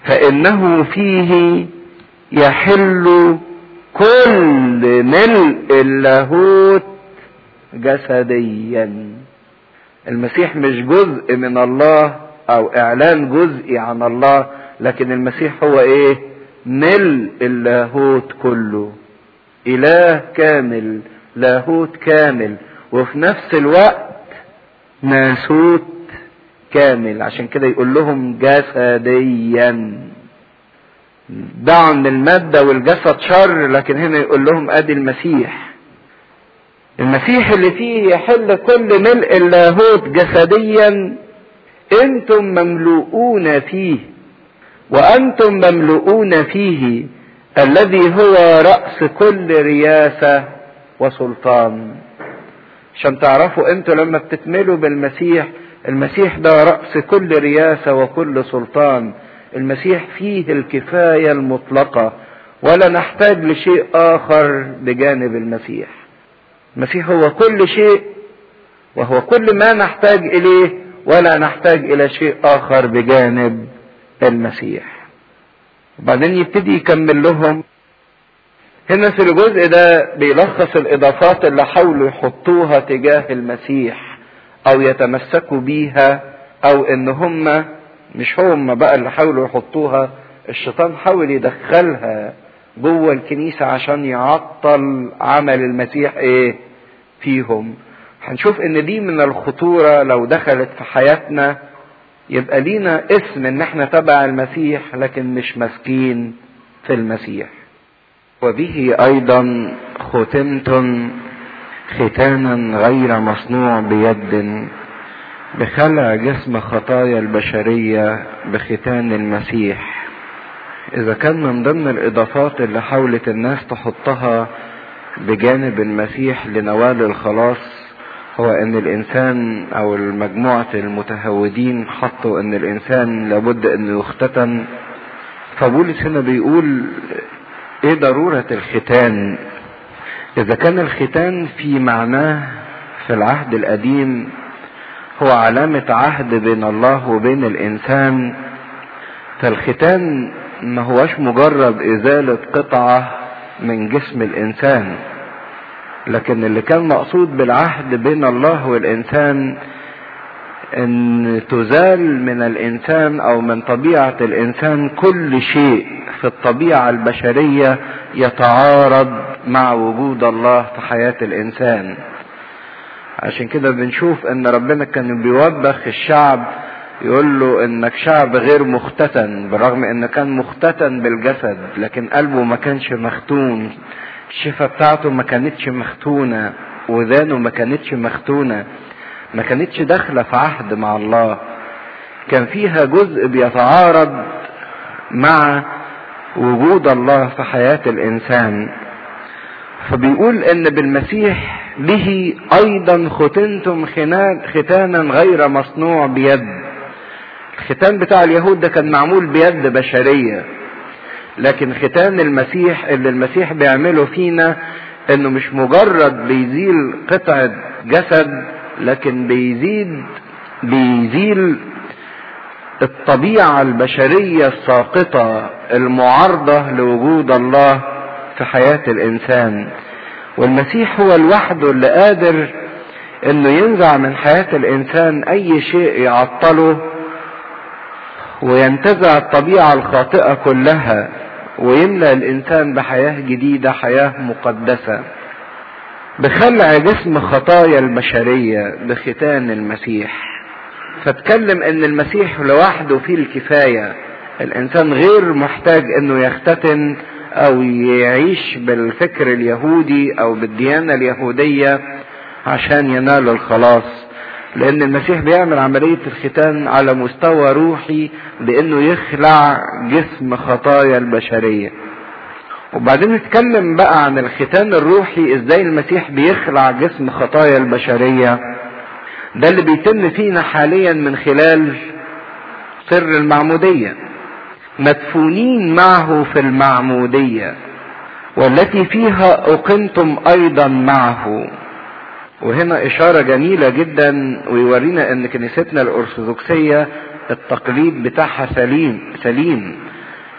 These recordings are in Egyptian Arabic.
فانه فيه يحل كل ملء اللاهوت جسديا المسيح مش جزء من الله او اعلان جزئي عن الله لكن المسيح هو ايه ملء اللاهوت كله اله كامل لاهوت كامل وفي نفس الوقت ناسوت كامل عشان كده يقول لهم جسديا دعوا من المادة والجسد شر لكن هنا يقول لهم ادي المسيح المسيح اللي فيه يحل كل ملء اللاهوت جسديا انتم مملؤون فيه وانتم مملؤون فيه الذي هو رأس كل رياسة وسلطان عشان تعرفوا انتوا لما بتكملوا بالمسيح المسيح ده رأس كل رياسة وكل سلطان المسيح فيه الكفاية المطلقة ولا نحتاج لشيء آخر بجانب المسيح المسيح هو كل شيء وهو كل ما نحتاج إليه ولا نحتاج إلى شيء آخر بجانب المسيح وبعدين يبتدي يكمل لهم هنا في الجزء ده بيلخص الإضافات اللي حاولوا يحطوها تجاه المسيح أو يتمسكوا بيها أو إن هم مش هم بقى اللي حاولوا يحطوها الشيطان حاول يدخلها جوه الكنيسة عشان يعطل عمل المسيح ايه فيهم هنشوف ان دي من الخطورة لو دخلت في حياتنا يبقى لينا اسم ان احنا تبع المسيح لكن مش ماسكين في المسيح وبه ايضا ختمتم ختانا غير مصنوع بيد بخلع جسم خطايا البشرية بختان المسيح إذا كان من ضمن الإضافات اللي حاولت الناس تحطها بجانب المسيح لنوال الخلاص هو إن الإنسان أو المجموعة المتهودين حطوا إن الإنسان لابد إنه يختتن فبولس هنا بيقول إيه ضرورة الختان إذا كان الختان في معناه في العهد القديم هو علامة عهد بين الله وبين الإنسان فالختان ما هوش مجرد إزالة قطعة من جسم الإنسان لكن اللي كان مقصود بالعهد بين الله والإنسان أن تزال من الإنسان أو من طبيعة الإنسان كل شيء في الطبيعة البشرية يتعارض مع وجود الله في حياة الإنسان عشان كده بنشوف ان ربنا كان بيوبخ الشعب يقول له انك شعب غير مختتن بالرغم انه كان مختتن بالجسد لكن قلبه ما كانش مختون الشفة بتاعته ما كانتش مختونة وذانه ما كانتش مختونة ما كانتش داخلة في عهد مع الله كان فيها جزء بيتعارض مع وجود الله في حياة الانسان فبيقول ان بالمسيح به ايضا ختنتم ختانا غير مصنوع بيد الختان بتاع اليهود ده كان معمول بيد بشرية لكن ختان المسيح اللي المسيح بيعمله فينا انه مش مجرد بيزيل قطعة جسد لكن بيزيد بيزيل الطبيعة البشرية الساقطة المعارضة لوجود الله في حياة الانسان والمسيح هو لوحده اللي قادر انه ينزع من حياة الانسان اي شيء يعطله وينتزع الطبيعة الخاطئة كلها ويملأ الانسان بحياة جديدة حياة مقدسة بخلع جسم خطايا البشرية بختان المسيح فاتكلم ان المسيح لوحده فيه الكفاية الانسان غير محتاج انه يختتن او يعيش بالفكر اليهودي او بالديانة اليهودية عشان ينال الخلاص لان المسيح بيعمل عملية الختان على مستوى روحي بانه يخلع جسم خطايا البشرية وبعدين نتكلم بقى عن الختان الروحي ازاي المسيح بيخلع جسم خطايا البشرية ده اللي بيتم فينا حاليا من خلال سر المعمودية مدفونين معه في المعمودية والتي فيها أقمتم أيضا معه وهنا إشارة جميلة جدا ويورينا أن كنيستنا الأرثوذكسية التقليد بتاعها سليم سليم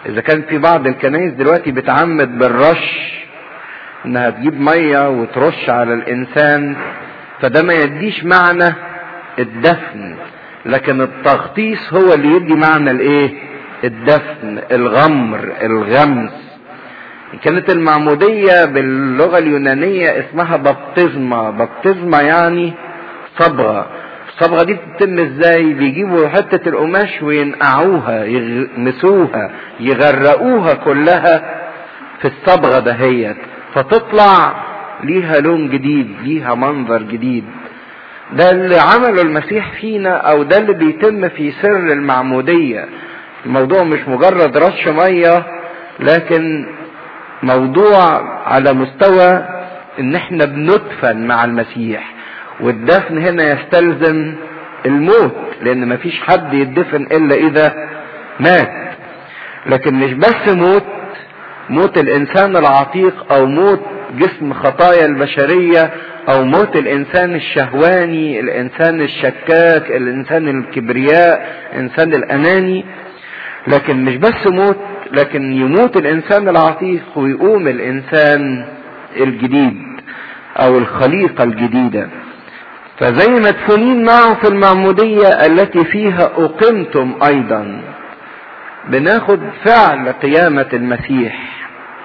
اذا كان في بعض الكنائس دلوقتي بتعمد بالرش انها تجيب ميه وترش على الانسان فده ما يديش معنى الدفن لكن التغطيس هو اللي يدي معنى الايه الدفن الغمر الغمس كانت المعمودية باللغة اليونانية اسمها بابتزما بابتزما يعني صبغة الصبغة دي بتتم ازاي بيجيبوا حتة القماش وينقعوها يغمسوها يغرقوها كلها في الصبغة دهيت فتطلع ليها لون جديد ليها منظر جديد ده اللي عمله المسيح فينا او ده اللي بيتم في سر المعمودية الموضوع مش مجرد رش مية لكن موضوع على مستوى ان احنا بندفن مع المسيح والدفن هنا يستلزم الموت لان مفيش حد يدفن الا اذا مات لكن مش بس موت موت الانسان العتيق او موت جسم خطايا البشرية او موت الانسان الشهواني الانسان الشكاك الانسان الكبرياء الانسان الاناني لكن مش بس موت لكن يموت الانسان العتيق ويقوم الانسان الجديد او الخليقة الجديدة فزي مدفونين معه في المعمودية التي فيها اقمتم ايضا بناخد فعل قيامة المسيح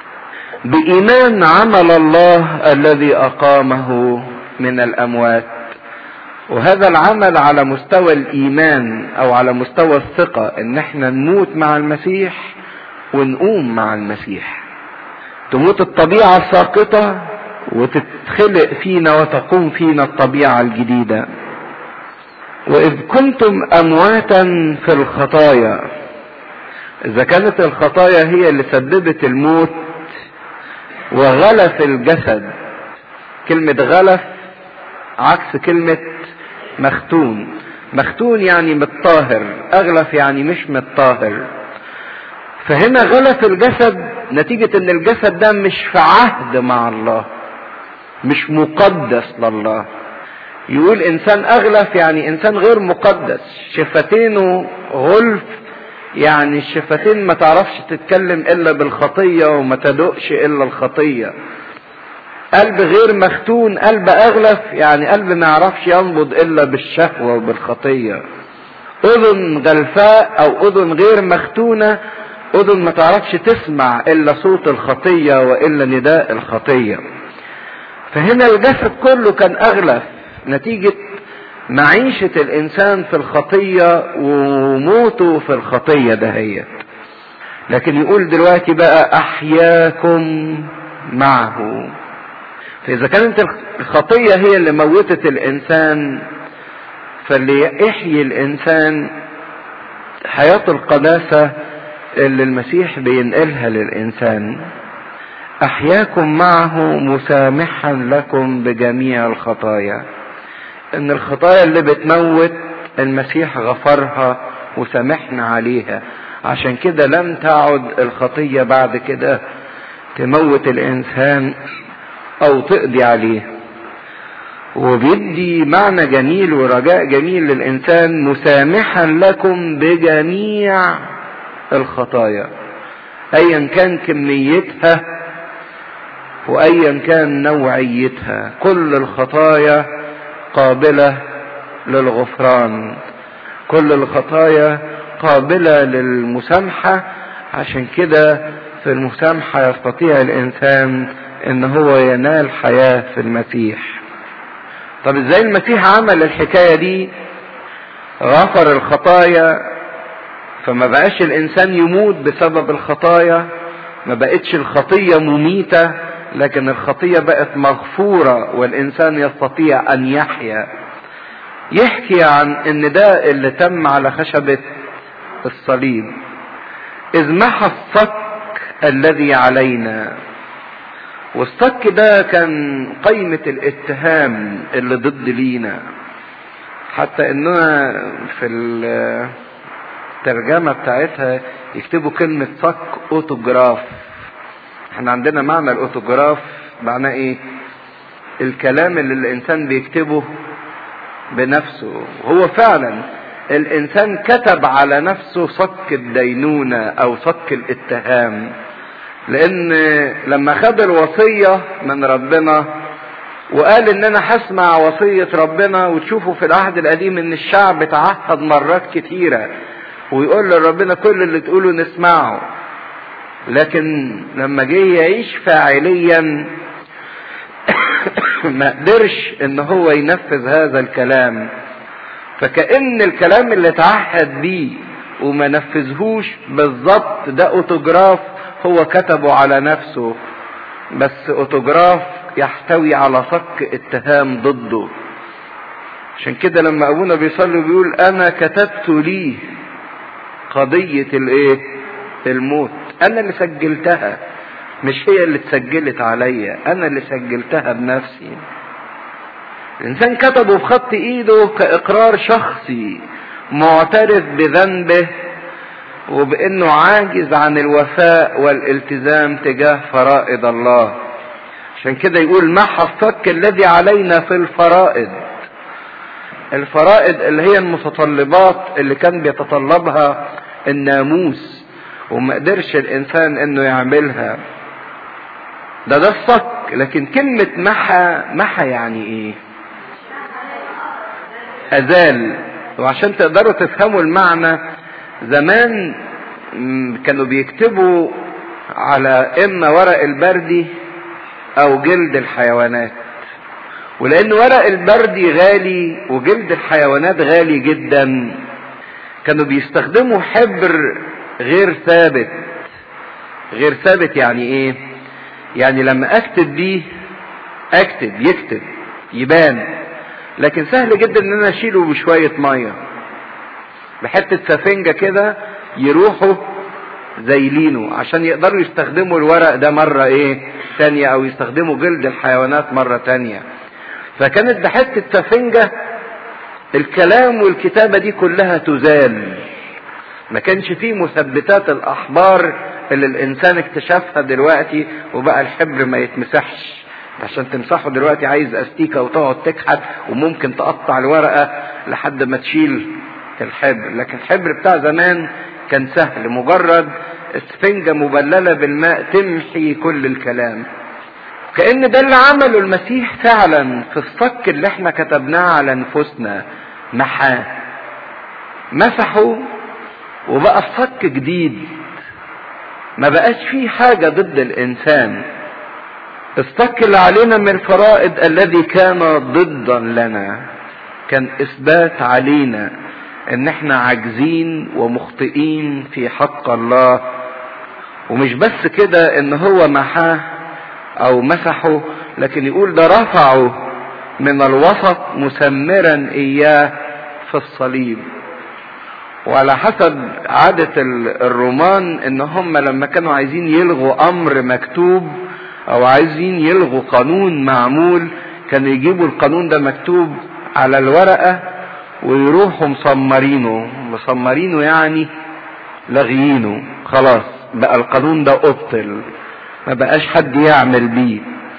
بإيمان عمل الله الذي أقامه من الأموات وهذا العمل على مستوى الإيمان أو على مستوى الثقة إن احنا نموت مع المسيح ونقوم مع المسيح تموت الطبيعة الساقطة وتتخلق فينا وتقوم فينا الطبيعة الجديدة وإذ كنتم أمواتا في الخطايا إذا كانت الخطايا هي اللي سببت الموت وغلف الجسد كلمة غلف عكس كلمة مختون مختون يعني متطاهر أغلف يعني مش متطاهر فهنا غلف الجسد نتيجة ان الجسد ده مش في عهد مع الله مش مقدس لله يقول انسان اغلف يعني انسان غير مقدس شفتينه غلف يعني الشفتين ما تعرفش تتكلم الا بالخطية وما تدقش الا الخطية قلب غير مختون قلب اغلف يعني قلب ما يعرفش ينبض الا بالشهوة وبالخطية اذن غلفاء او اذن غير مختونة اذن ما تعرفش تسمع الا صوت الخطية والا نداء الخطية فهنا الجسد كله كان اغلف نتيجة معيشة الانسان في الخطية وموته في الخطية دهيت لكن يقول دلوقتي بقى احياكم معه فاذا كانت الخطية هي اللي موتت الانسان فاللي يحيي الانسان حياة القداسة اللي المسيح بينقلها للانسان احياكم معه مسامحا لكم بجميع الخطايا ان الخطايا اللي بتموت المسيح غفرها وسامحنا عليها عشان كده لم تعد الخطية بعد كده تموت الانسان او تقضي عليه وبيدي معنى جميل ورجاء جميل للانسان مسامحا لكم بجميع الخطايا ايا كان كميتها وايا كان نوعيتها كل الخطايا قابلة للغفران كل الخطايا قابلة للمسامحة عشان كده في المسامحة يستطيع الانسان ان هو ينال حياة في المسيح طب ازاي المسيح عمل الحكاية دي غفر الخطايا فما بقاش الانسان يموت بسبب الخطايا ما بقتش الخطية مميتة لكن الخطية بقت مغفورة والإنسان يستطيع أن يحيا يحكي عن ان ده اللي تم على خشبة الصليب إذ محى الصك الذي علينا والصك ده كان قيمة الاتهام اللي ضد لينا حتى انها في الترجمة بتاعتها يكتبوا كلمة صك اوتوجراف احنا عندنا معنى الاوتوجراف معناه ايه الكلام اللي الانسان بيكتبه بنفسه هو فعلا الانسان كتب على نفسه صك الدينونة او صك الاتهام لان لما خد الوصية من ربنا وقال ان انا هسمع وصية ربنا وتشوفوا في العهد القديم ان الشعب تعهد مرات كتيرة ويقول لربنا كل اللي تقوله نسمعه لكن لما جه يعيش فاعليا ما قدرش ان هو ينفذ هذا الكلام فكأن الكلام اللي اتعهد بيه وما نفذهوش بالظبط ده اوتوجراف هو كتبه على نفسه بس اوتوجراف يحتوي على صك اتهام ضده عشان كده لما ابونا بيصلي بيقول انا كتبت ليه قضية الايه الموت انا اللي سجلتها مش هي اللي اتسجلت عليا انا اللي سجلتها بنفسي الانسان كتبه بخط ايده كاقرار شخصي معترف بذنبه وبانه عاجز عن الوفاء والالتزام تجاه فرائض الله عشان كده يقول محى الصك الذي علينا في الفرائض الفرائض اللي هي المتطلبات اللي كان بيتطلبها الناموس وما قدرش الانسان انه يعملها ده ده الصك لكن كلمة محى محى يعني ايه ازال وعشان تقدروا تفهموا المعنى زمان كانوا بيكتبوا على اما ورق البردي او جلد الحيوانات ولان ورق البردي غالي وجلد الحيوانات غالي جدا كانوا بيستخدموا حبر غير ثابت غير ثابت يعني ايه يعني لما اكتب بيه اكتب يكتب يبان لكن سهل جدا ان انا اشيله بشوية مية بحتة سفنجة كده يروحوا زايلينه عشان يقدروا يستخدموا الورق ده مرة ايه تانية او يستخدموا جلد الحيوانات مرة تانية فكانت بحتة سفنجة الكلام والكتابة دي كلها تزال ما كانش فيه مثبتات الاحبار اللي الانسان اكتشفها دلوقتي وبقى الحبر ما يتمسحش عشان تمسحه دلوقتي عايز استيكه وتقعد تكحت وممكن تقطع الورقه لحد ما تشيل الحبر لكن الحبر بتاع زمان كان سهل مجرد اسفنجة مبللة بالماء تمحي كل الكلام كأن ده اللي عمله المسيح فعلا في الصك اللي احنا كتبناه على نفوسنا محاه مسحه وبقى الصك جديد ما بقاش فيه حاجة ضد الإنسان الصك اللي علينا من الفرائض الذي كان ضدا لنا كان إثبات علينا إن إحنا عاجزين ومخطئين في حق الله ومش بس كده إن هو محاه أو مسحه لكن يقول ده رفعه من الوسط مسمرا إياه في الصليب وعلى حسب عادة الرومان ان هم لما كانوا عايزين يلغوا امر مكتوب او عايزين يلغوا قانون معمول كانوا يجيبوا القانون ده مكتوب على الورقة ويروحوا مصمرينه مصمرينه يعني لغيينه خلاص بقى القانون ده ابطل ما بقاش حد يعمل بيه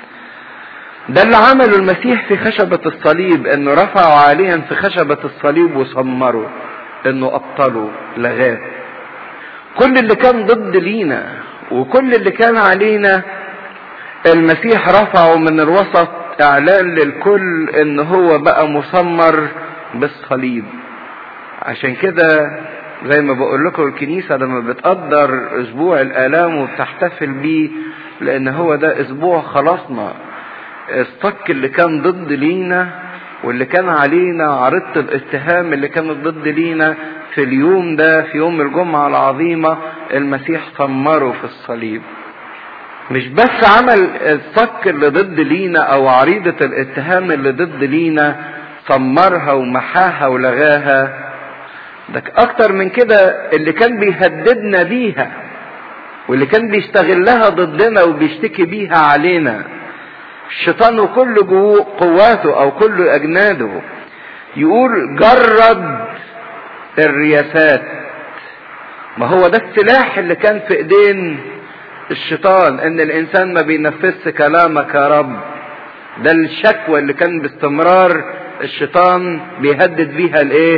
ده اللي عمله المسيح في خشبة الصليب انه رفعوا عاليا في خشبة الصليب وصمروا انه ابطله لغاه كل اللي كان ضد لينا وكل اللي كان علينا المسيح رفعه من الوسط اعلان للكل ان هو بقى مسمر بالصليب عشان كده زي ما بقول لكم الكنيسة لما بتقدر اسبوع الالام وبتحتفل بيه لان هو ده اسبوع خلاصنا الصك اللي كان ضد لينا واللي كان علينا عرضة الاتهام اللي كانت ضد لينا في اليوم ده في يوم الجمعة العظيمة المسيح ثمره في الصليب مش بس عمل الصك اللي ضد لينا او عريضة الاتهام اللي ضد لينا ثمرها ومحاها ولغاها ده اكتر من كده اللي كان بيهددنا بيها واللي كان بيستغلها ضدنا وبيشتكي بيها علينا الشيطان وكل قواته او كل اجناده يقول جرد الرياسات ما هو ده السلاح اللي كان في ايدين الشيطان ان الانسان ما بينفذش كلامك يا رب ده الشكوى اللي كان باستمرار الشيطان بيهدد بيها الايه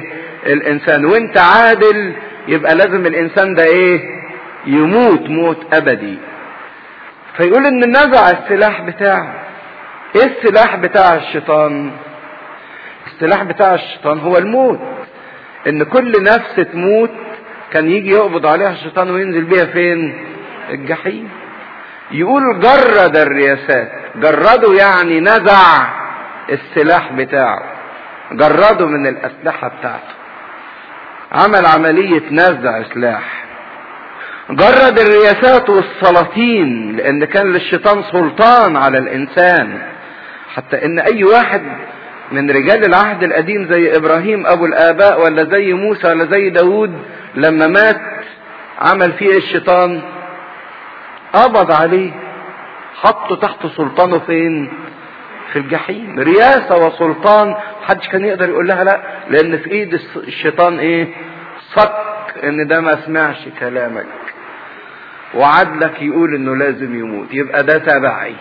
الانسان وانت عادل يبقى لازم الانسان ده ايه يموت موت ابدي فيقول ان نزع السلاح بتاعه ايه السلاح بتاع الشيطان السلاح بتاع الشيطان هو الموت ان كل نفس تموت كان يجي يقبض عليها الشيطان وينزل بيها فين الجحيم يقول جرد الرياسات جرده يعني نزع السلاح بتاعه جرده من الاسلحة بتاعته عمل عملية نزع سلاح جرد الرياسات والسلاطين لان كان للشيطان سلطان على الانسان حتى ان اي واحد من رجال العهد القديم زي ابراهيم ابو الاباء ولا زي موسى ولا زي داود لما مات عمل فيه الشيطان قبض عليه حطه تحت سلطانه فين في الجحيم رياسة وسلطان محدش كان يقدر يقول لها لا لان في ايد الشيطان ايه صك ان ده ما سمعش كلامك وعدلك يقول انه لازم يموت يبقى ده تبعي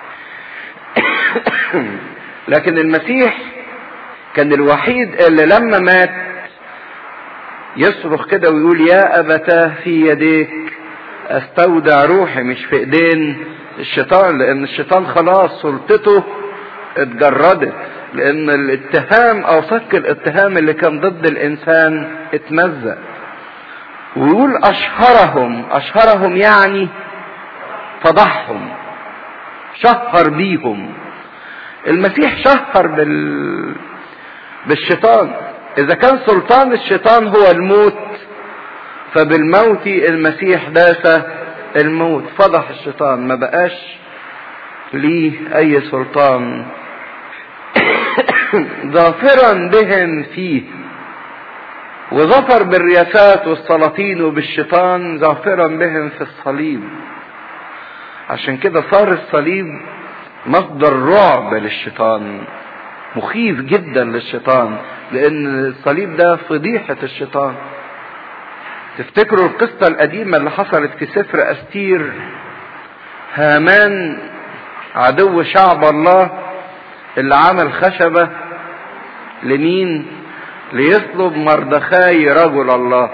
لكن المسيح كان الوحيد اللي لما مات يصرخ كده ويقول يا أبتاه في يديك استودع روحي مش في ايدين الشيطان لان الشيطان خلاص سلطته اتجردت لان الاتهام او صك الاتهام اللي كان ضد الانسان اتمزق ويقول اشهرهم اشهرهم يعني فضحهم شهر بيهم المسيح شهر بال بالشيطان اذا كان سلطان الشيطان هو الموت فبالموت المسيح داس الموت فضح الشيطان ما بقاش ليه اي سلطان ظافرا بهم فيه وظفر بالرياسات والسلاطين وبالشيطان ظافرا بهم في الصليب عشان كده صار الصليب مصدر رعب للشيطان مخيف جدا للشيطان لان الصليب ده فضيحة الشيطان تفتكروا القصة القديمة اللي حصلت في سفر أستير هامان عدو شعب الله اللي عمل خشبة لمين ليطلب مردخاي رجل الله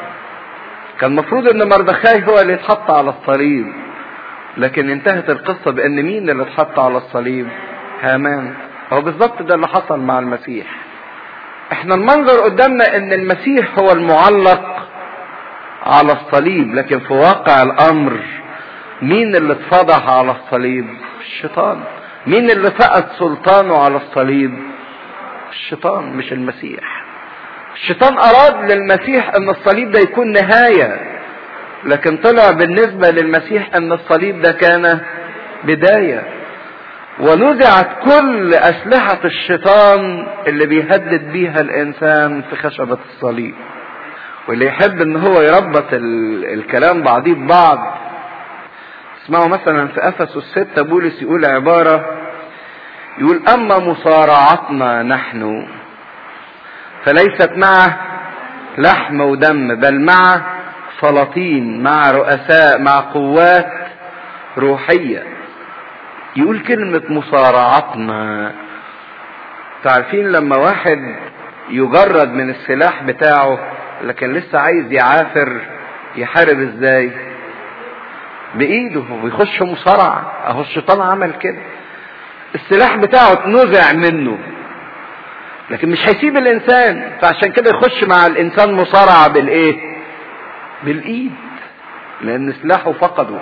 كان المفروض ان مردخاي هو اللي يتحط على الصليب لكن انتهت القصة بان مين اللي اتحط على الصليب هامان هو بالظبط ده اللي حصل مع المسيح احنا المنظر قدامنا ان المسيح هو المعلق على الصليب لكن في واقع الامر مين اللي اتفضح على الصليب الشيطان مين اللي فقد سلطانه على الصليب الشيطان مش المسيح الشيطان اراد للمسيح ان الصليب ده يكون نهايه لكن طلع بالنسبه للمسيح ان الصليب ده كان بدايه ونزعت كل اسلحه الشيطان اللي بيهدد بيها الانسان في خشبه الصليب واللي يحب ان هو يربط الكلام بعضيه ببعض اسمعوا مثلا في افسس الستة بولس يقول عبارة يقول اما مصارعتنا نحن فليست مع لحم ودم بل مع سلاطين مع رؤساء مع قوات روحية يقول كلمة مصارعتنا تعرفين لما واحد يجرد من السلاح بتاعه لكن لسه عايز يعافر يحارب ازاي بايده ويخش مصارعة اهو الشيطان عمل كده السلاح بتاعه اتنزع منه لكن مش هيسيب الانسان فعشان كده يخش مع الانسان مصارعة بالايه بالايد لان سلاحه فقده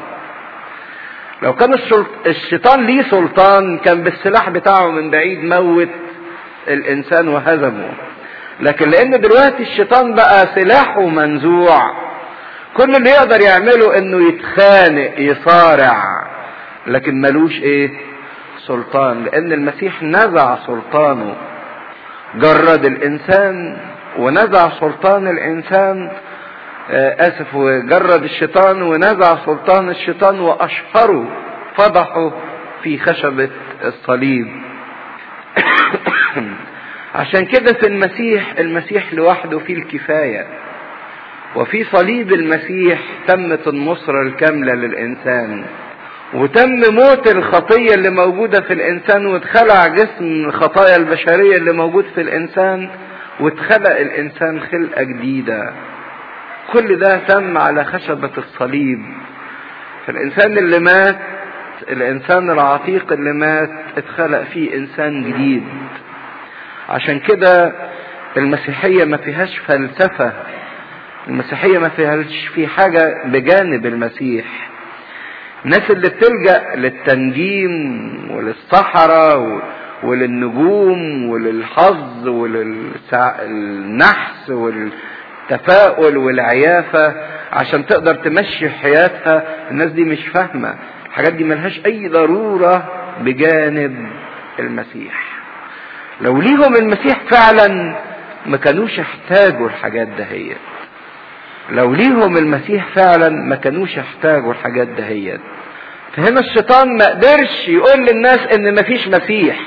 لو كان الشيطان ليه سلطان كان بالسلاح بتاعه من بعيد موت الانسان وهزمه لكن لان دلوقتي الشيطان بقى سلاحه منزوع كل اللي يقدر يعمله انه يتخانق يصارع لكن ملوش ايه سلطان لان المسيح نزع سلطانه جرد الانسان ونزع سلطان الانسان اسف وجرد الشيطان ونزع سلطان الشيطان واشهره فضحه في خشبة الصليب عشان كده في المسيح المسيح لوحده فيه الكفاية وفي صليب المسيح تمت النصرة الكاملة للإنسان وتم موت الخطية اللي موجودة في الإنسان واتخلع جسم الخطايا البشرية اللي موجود في الإنسان واتخلق الانسان خلقة جديدة كل ده تم على خشبة الصليب فالانسان اللي مات الانسان العتيق اللي مات اتخلق فيه انسان جديد عشان كده المسيحية ما فيهاش فلسفة المسيحية ما فيهاش في حاجة بجانب المسيح الناس اللي بتلجأ للتنجيم وللصحراء وللنجوم وللحظ وللنحس والتفاؤل والعيافة عشان تقدر تمشي حياتها الناس دي مش فاهمة الحاجات دي ملهاش أي ضرورة بجانب المسيح لو ليهم المسيح فعلا ما كانوش يحتاجوا الحاجات دهيت لو ليهم المسيح فعلا ما كانوش يحتاجوا الحاجات دهيت فهنا الشيطان ما قدرش يقول للناس ان مفيش مسيح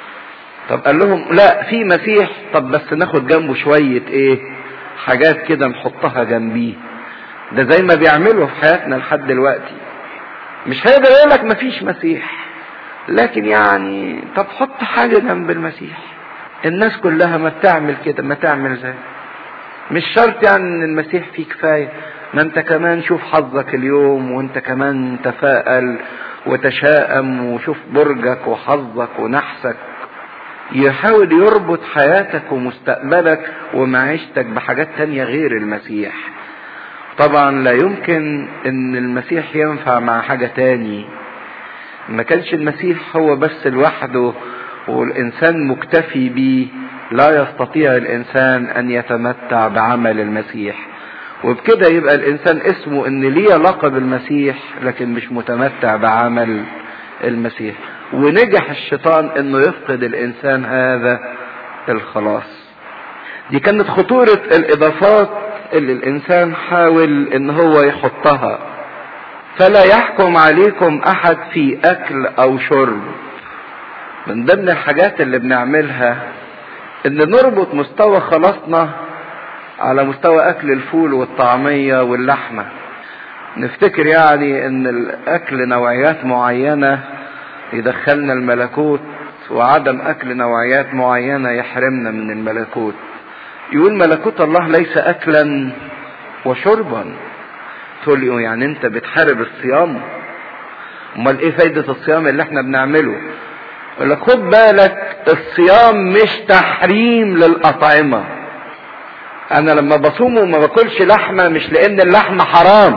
طب قال لهم لا في مسيح طب بس ناخد جنبه شوية ايه حاجات كده نحطها جنبيه ده زي ما بيعملوا في حياتنا لحد دلوقتي مش هيقدر يقول لك مفيش مسيح لكن يعني طب حط حاجة جنب المسيح الناس كلها ما بتعمل كده ما تعمل زي مش شرط يعني ان المسيح فيه كفاية ما انت كمان شوف حظك اليوم وانت كمان تفائل وتشاءم وشوف برجك وحظك ونحسك يحاول يربط حياتك ومستقبلك ومعيشتك بحاجات تانية غير المسيح طبعا لا يمكن ان المسيح ينفع مع حاجة تاني ما كانش المسيح هو بس لوحده والانسان مكتفي بيه لا يستطيع الانسان ان يتمتع بعمل المسيح وبكده يبقى الانسان اسمه ان ليه علاقه بالمسيح لكن مش متمتع بعمل المسيح ونجح الشيطان انه يفقد الانسان هذا الخلاص دي كانت خطورة الاضافات اللي الانسان حاول ان هو يحطها فلا يحكم عليكم احد في اكل او شرب من ضمن الحاجات اللي بنعملها ان نربط مستوى خلاصنا على مستوى اكل الفول والطعمية واللحمة نفتكر يعني ان الاكل نوعيات معينة يدخلنا الملكوت وعدم اكل نوعيات معينة يحرمنا من الملكوت يقول ملكوت الله ليس اكلا وشربا تقول لي يعني انت بتحارب الصيام امال ايه فايدة الصيام اللي احنا بنعمله يقول لك خد بالك الصيام مش تحريم للاطعمه انا لما بصوم وما باكلش لحمه مش لان اللحمه حرام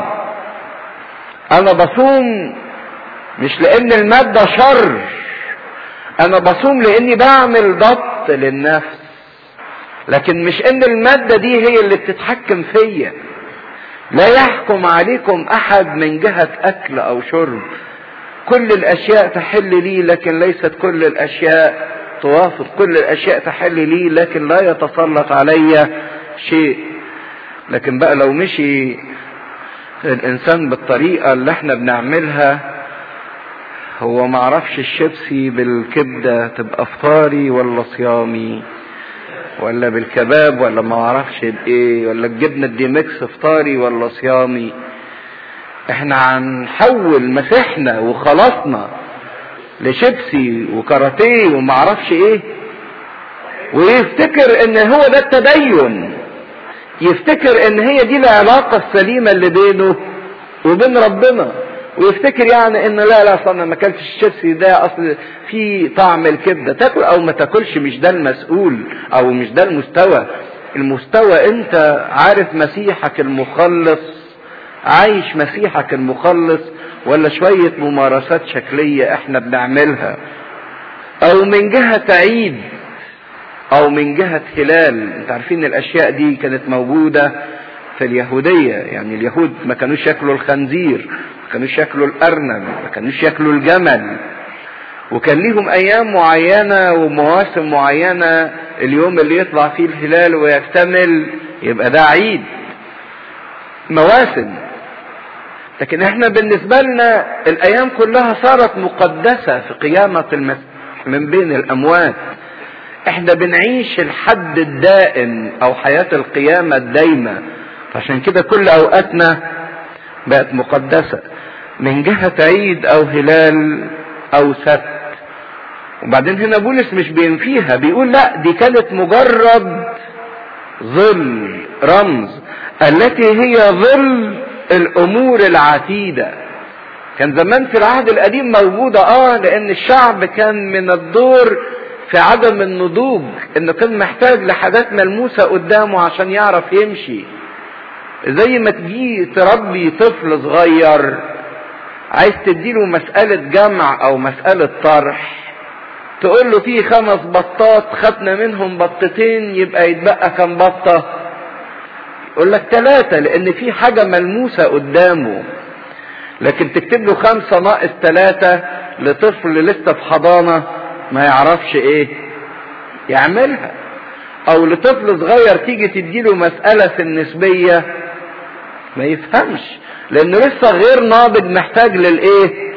انا بصوم مش لان الماده شر انا بصوم لاني بعمل ضبط للنفس لكن مش ان الماده دي هي اللي بتتحكم فيا لا يحكم عليكم احد من جهه اكل او شرب كل الاشياء تحل لي لكن ليست كل الاشياء توافق كل الاشياء تحل لي لكن لا يتسلط علي شيء لكن بقى لو مشي الانسان بالطريقه اللي احنا بنعملها هو معرفش الشيبسي بالكبده تبقى فطاري ولا صيامي ولا بالكباب ولا ما اعرفش بايه ولا الجبنه الديمكس فطاري ولا صيامي احنا هنحول مسيحنا وخلاصنا لشيبسي وكاراتيه ومعرفش ايه ويفتكر ان هو ده التدين يفتكر ان هي دي العلاقة السليمة اللي بينه وبين ربنا ويفتكر يعني ان لا لا اصل انا ما اكلتش الشيبسي ده اصل في طعم الكبده تاكل او ما تاكلش مش ده المسؤول او مش ده المستوى المستوى انت عارف مسيحك المخلص عايش مسيحك المخلص ولا شوية ممارسات شكلية احنا بنعملها او من جهة عيد او من جهة هلال انت عارفين الاشياء دي كانت موجودة في اليهودية يعني اليهود ما كانوش ياكلوا الخنزير ما كانوش ياكلوا الارنب ما كانوش ياكلوا الجمل وكان ليهم ايام معينة ومواسم معينة اليوم اللي يطلع فيه الهلال ويكتمل يبقى ده عيد مواسم لكن احنا بالنسبة لنا الايام كلها صارت مقدسة في قيامة المسيح من بين الاموات احنا بنعيش الحد الدائم او حياة القيامة الدايمة عشان كده كل اوقاتنا بقت مقدسة من جهة عيد او هلال او سبت وبعدين هنا بولس مش بينفيها بيقول لا دي كانت مجرد ظل رمز التي هي ظل الامور العتيده كان زمان في العهد القديم موجوده اه لان الشعب كان من الدور في عدم النضوج انه كان محتاج لحاجات ملموسه قدامه عشان يعرف يمشي زي ما تجي تربي طفل صغير عايز تديله مسألة جمع أو مسألة طرح تقول له في خمس بطات خدنا منهم بطتين يبقى يتبقى كم بطة يقول لك ثلاثة لأن في حاجة ملموسة قدامه لكن تكتب له خمسة ناقص ثلاثة لطفل لسه في حضانة ما يعرفش ايه يعملها او لطفل صغير تيجي تديله مسألة في النسبية ما يفهمش لانه لسه غير ناضج محتاج للايه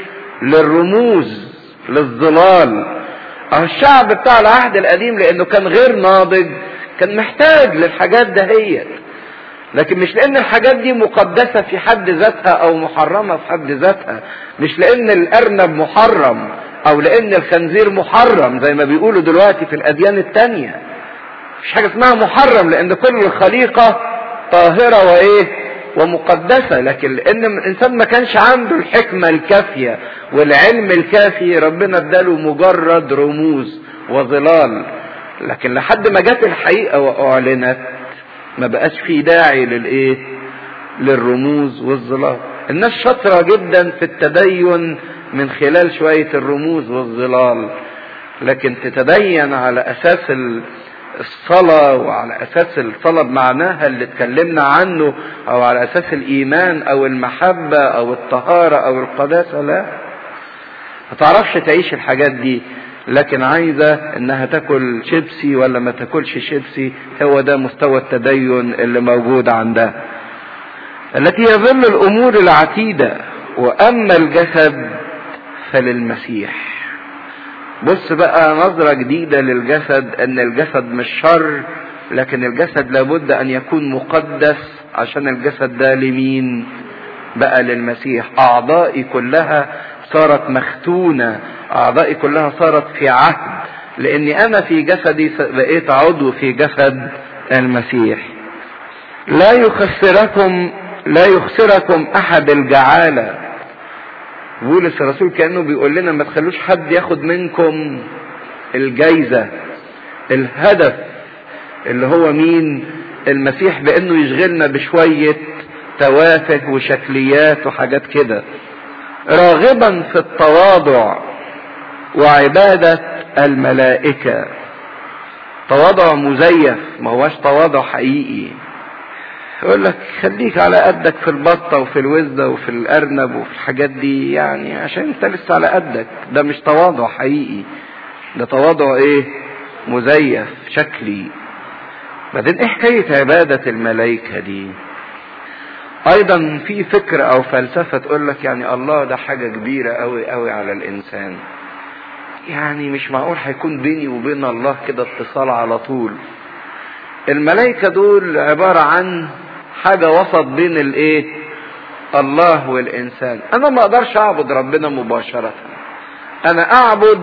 للرموز للظلال اه الشعب بتاع العهد القديم لانه كان غير ناضج كان محتاج للحاجات دهيت لكن مش لان الحاجات دي مقدسة في حد ذاتها او محرمة في حد ذاتها مش لان الارنب محرم او لان الخنزير محرم زي ما بيقولوا دلوقتي في الاديان التانية مش حاجة اسمها محرم لان كل الخليقة طاهرة وايه ومقدسة لكن لان الانسان ما كانش عنده الحكمة الكافية والعلم الكافي ربنا اداله مجرد رموز وظلال لكن لحد ما جت الحقيقة واعلنت ما بقاش في داعي للايه للرموز والظلال الناس شاطرة جدا في التدين من خلال شوية الرموز والظلال لكن تتدين على اساس الصلاة وعلى اساس الصلاة بمعناها اللي اتكلمنا عنه او على اساس الايمان او المحبة او الطهارة او القداسة لا ما تعرفش تعيش الحاجات دي لكن عايزة انها تاكل شيبسي ولا ما تاكلش شيبسي هو ده مستوى التدين اللي موجود عندها التي يظل الامور العتيدة واما الجسد فللمسيح بص بقى نظرة جديدة للجسد ان الجسد مش شر لكن الجسد لابد ان يكون مقدس عشان الجسد ده لمين بقى للمسيح اعضائي كلها صارت مختونة اعضائي كلها صارت في عهد لاني انا في جسدي بقيت عضو في جسد المسيح لا يخسركم لا يخسركم احد الجعاله بولس الرسول كانه بيقول لنا ما تخلوش حد ياخد منكم الجايزه الهدف اللي هو مين المسيح بانه يشغلنا بشويه توافه وشكليات وحاجات كده راغبا في التواضع وعباده الملائكه تواضع مزيف ما هوش تواضع حقيقي يقول لك خليك على قدك في البطة وفي الوزة وفي الأرنب وفي الحاجات دي يعني عشان انت لسه على قدك ده مش تواضع حقيقي ده تواضع ايه مزيف شكلي بعدين ايه حكاية عبادة الملائكة دي ايضا في فكرة او فلسفة تقول لك يعني الله ده حاجة كبيرة قوي قوي على الانسان يعني مش معقول هيكون بيني وبين الله كده اتصال على طول الملائكة دول عبارة عن حاجة وسط بين الايه الله والانسان انا ما اقدرش اعبد ربنا مباشرة انا اعبد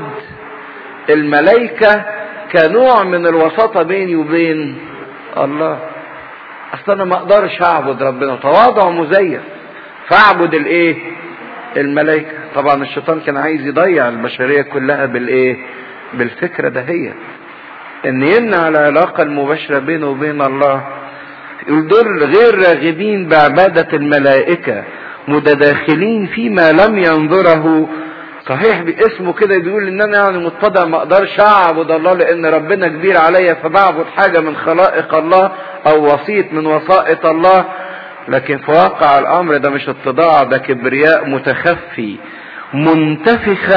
الملائكة كنوع من الوساطة بيني وبين الله اصل انا ما اقدرش اعبد ربنا تواضع مزيف فاعبد الايه الملائكة طبعا الشيطان كان عايز يضيع البشرية كلها بالايه بالفكرة دهيت ان يمنع العلاقة المباشرة بينه وبين الله يقول دول غير راغبين بعبادة الملائكة متداخلين فيما لم ينظره صحيح باسمه كده بيقول ان انا يعني متضع ما اقدرش اعبد الله لان ربنا كبير عليا فبعبد حاجة من خلائق الله او وسيط من وسائط الله لكن في واقع الامر ده مش اتضاع ده كبرياء متخفي منتفخا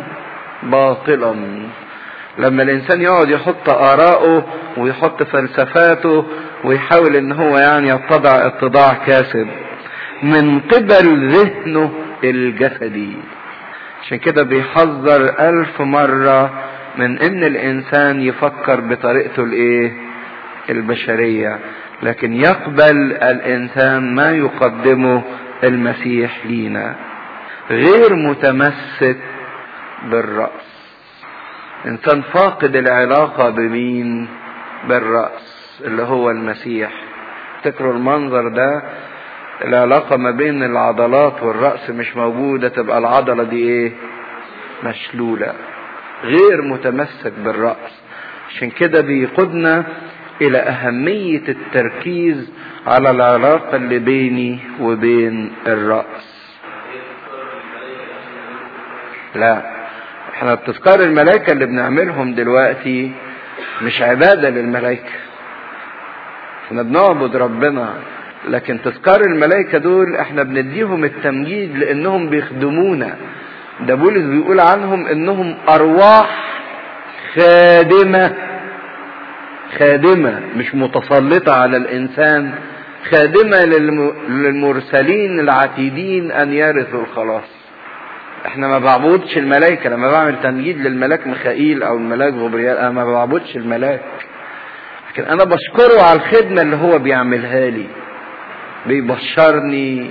باطلا لما الانسان يقعد يحط اراءه ويحط فلسفاته ويحاول ان هو يعني يتضع اتضاع كاسب من قبل ذهنه الجسدي عشان كده بيحذر الف مرة من ان الانسان يفكر بطريقته الايه البشرية لكن يقبل الانسان ما يقدمه المسيح لينا غير متمسك بالرأس انسان فاقد العلاقة بمين بالرأس اللي هو المسيح افتكروا المنظر ده العلاقة ما بين العضلات والرأس مش موجودة تبقى العضلة دي ايه مشلولة غير متمسك بالرأس عشان كده بيقودنا الى اهمية التركيز على العلاقة اللي بيني وبين الرأس لا احنا بتذكار الملائكة اللي بنعملهم دلوقتي مش عبادة للملائكة احنا بنعبد ربنا لكن تذكار الملائكة دول احنا بنديهم التمجيد لانهم بيخدمونا ده بولس بيقول عنهم انهم ارواح خادمة خادمة مش متسلطة على الانسان خادمة للمرسلين العتيدين ان يرثوا الخلاص احنا ما بعبدش الملائكة لما بعمل تمجيد للملاك ميخائيل او الملاك غبريال انا ما بعبدش الملاك لكن انا بشكره على الخدمة اللي هو بيعملها لي بيبشرني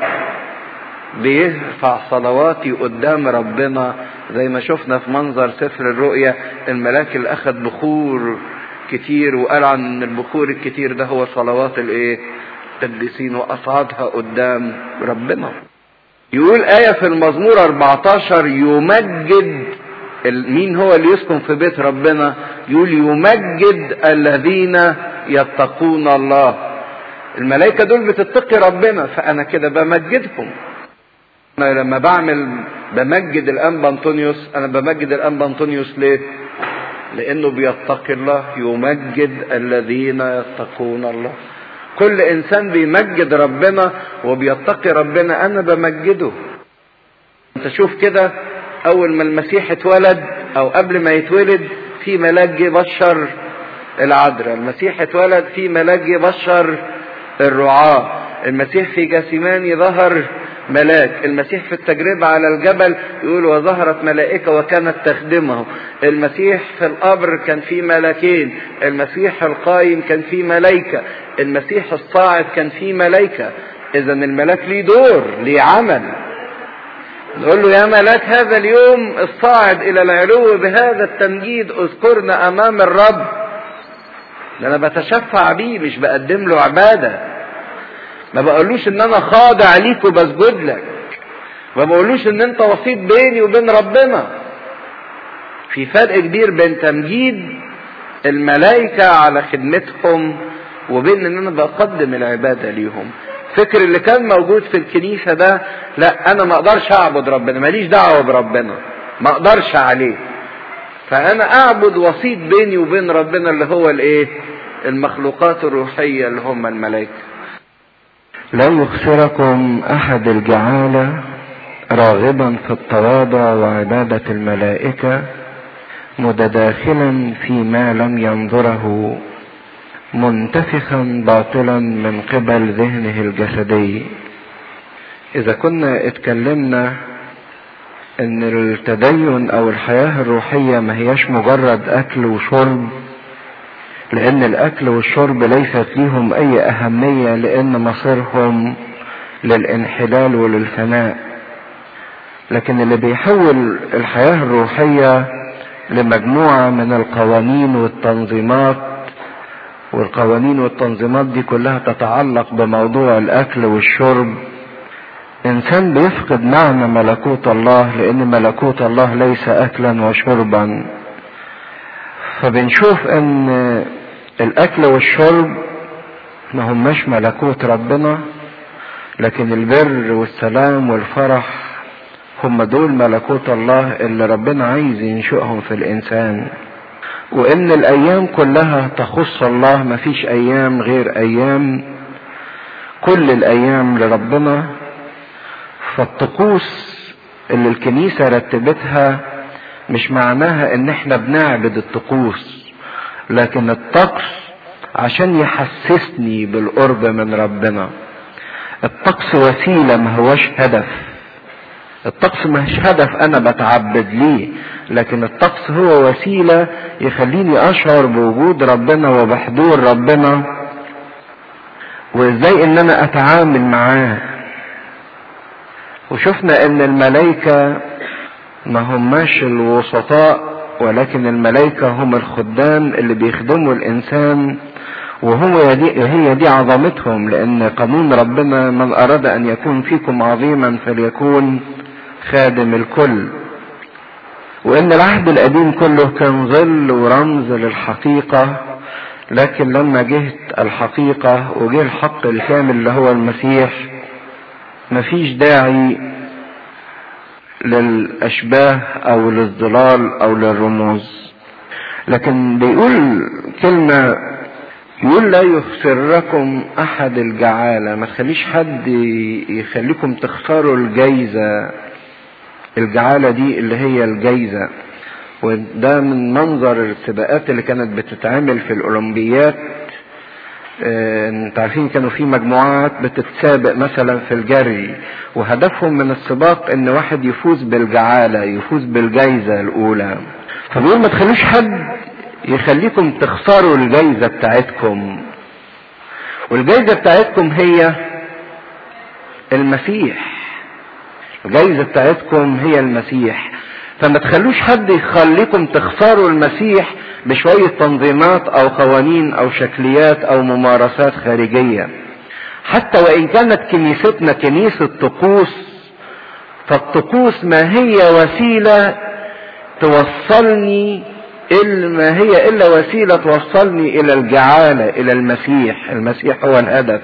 بيرفع صلواتي قدام ربنا زي ما شفنا في منظر سفر الرؤيا الملاك اللي اخذ بخور كتير وقال عن ان البخور الكتير ده هو صلوات الايه القديسين واصعدها قدام ربنا يقول آية في المزمور 14 يمجد مين هو اللي يسكن في بيت ربنا يقول يمجد الذين يتقون الله الملائكة دول بتتقي ربنا فأنا كده بمجدهم أنا لما بعمل بمجد الأنبا أنطونيوس أنا بمجد الأنبا أنطونيوس ليه؟ لأنه بيتقي الله يمجد الذين يتقون الله كل انسان بيمجد ربنا وبيتقي ربنا انا بمجده انت شوف كده اول ما المسيح اتولد او قبل ما يتولد في ملاك جه بشر العذراء المسيح اتولد في ملاك جه بشر الرعاة المسيح في جاسيماني ظهر ملاك المسيح في التجربة على الجبل يقول وظهرت ملائكة وكانت تخدمه المسيح في القبر كان في ملاكين المسيح القايم كان في ملائكة المسيح الصاعد كان في ملائكة اذا الملاك ليه دور ليه عمل نقول له يا ملاك هذا اليوم الصاعد الى العلو بهذا التمجيد اذكرنا امام الرب ده انا بتشفع بيه مش بقدم له عباده ما بقولوش ان انا خاضع ليك وبسجد لك ما بقولوش ان انت وسيط بيني وبين ربنا في فرق كبير بين تمجيد الملائكة على خدمتهم وبين ان انا بقدم العبادة ليهم فكر اللي كان موجود في الكنيسة ده لا انا ما اقدرش اعبد ربنا ماليش دعوة بربنا ما اقدرش عليه فانا اعبد وسيط بيني وبين ربنا اللي هو الايه المخلوقات الروحية اللي هم الملائكة لا يخسركم احد الجعالة راغبا في التواضع وعبادة الملائكة متداخلا فيما لم ينظره منتفخا باطلا من قبل ذهنه الجسدي اذا كنا اتكلمنا ان التدين او الحياة الروحية ما هياش مجرد اكل وشرب لان الاكل والشرب ليست ليهم اي اهمية لان مصيرهم للانحلال وللفناء لكن اللي بيحول الحياة الروحية لمجموعة من القوانين والتنظيمات والقوانين والتنظيمات دي كلها تتعلق بموضوع الاكل والشرب انسان بيفقد معنى ملكوت الله لان ملكوت الله ليس اكلا وشربا فبنشوف ان الاكل والشرب ما هماش ملكوت ربنا لكن البر والسلام والفرح هم دول ملكوت الله اللي ربنا عايز ينشئهم في الانسان وان الايام كلها تخص الله مفيش ايام غير ايام كل الايام لربنا فالطقوس اللي الكنيسة رتبتها مش معناها ان احنا بنعبد الطقوس لكن الطقس عشان يحسسني بالقرب من ربنا الطقس وسيلة ما هوش هدف الطقس مش هدف انا بتعبد ليه لكن الطقس هو وسيلة يخليني اشعر بوجود ربنا وبحضور ربنا وازاي ان انا اتعامل معاه وشفنا ان الملائكة ما هماش الوسطاء ولكن الملائكة هم الخدام اللي بيخدموا الانسان وهو دي هي دي عظمتهم لان قانون ربنا من اراد ان يكون فيكم عظيما فليكون خادم الكل وان العهد القديم كله كان ظل ورمز للحقيقة لكن لما جهت الحقيقة وجه الحق الكامل اللي هو المسيح مفيش داعي للاشباه او للظلال او للرموز لكن بيقول كلمة يقول لا يخسركم احد الجعالة ما تخليش حد يخليكم تخسروا الجايزة الجعالة دي اللي هي الجايزة وده من منظر السباقات اللي كانت بتتعمل في الاولمبيات اه انت عارفين كانوا في مجموعات بتتسابق مثلا في الجري وهدفهم من السباق ان واحد يفوز بالجعالة يفوز بالجايزة الاولى فبيقول ما تخلوش حد يخليكم تخسروا الجايزة بتاعتكم والجايزة بتاعتكم هي المسيح الجايزة بتاعتكم هي المسيح فما تخلوش حد يخليكم تخسروا المسيح بشوية تنظيمات او قوانين او شكليات او ممارسات خارجية حتى وان كانت كنيستنا كنيسة طقوس فالطقوس ما هي وسيلة توصلني إلا ما هي إلا وسيلة توصلني إلى الجعالة إلى المسيح المسيح هو الهدف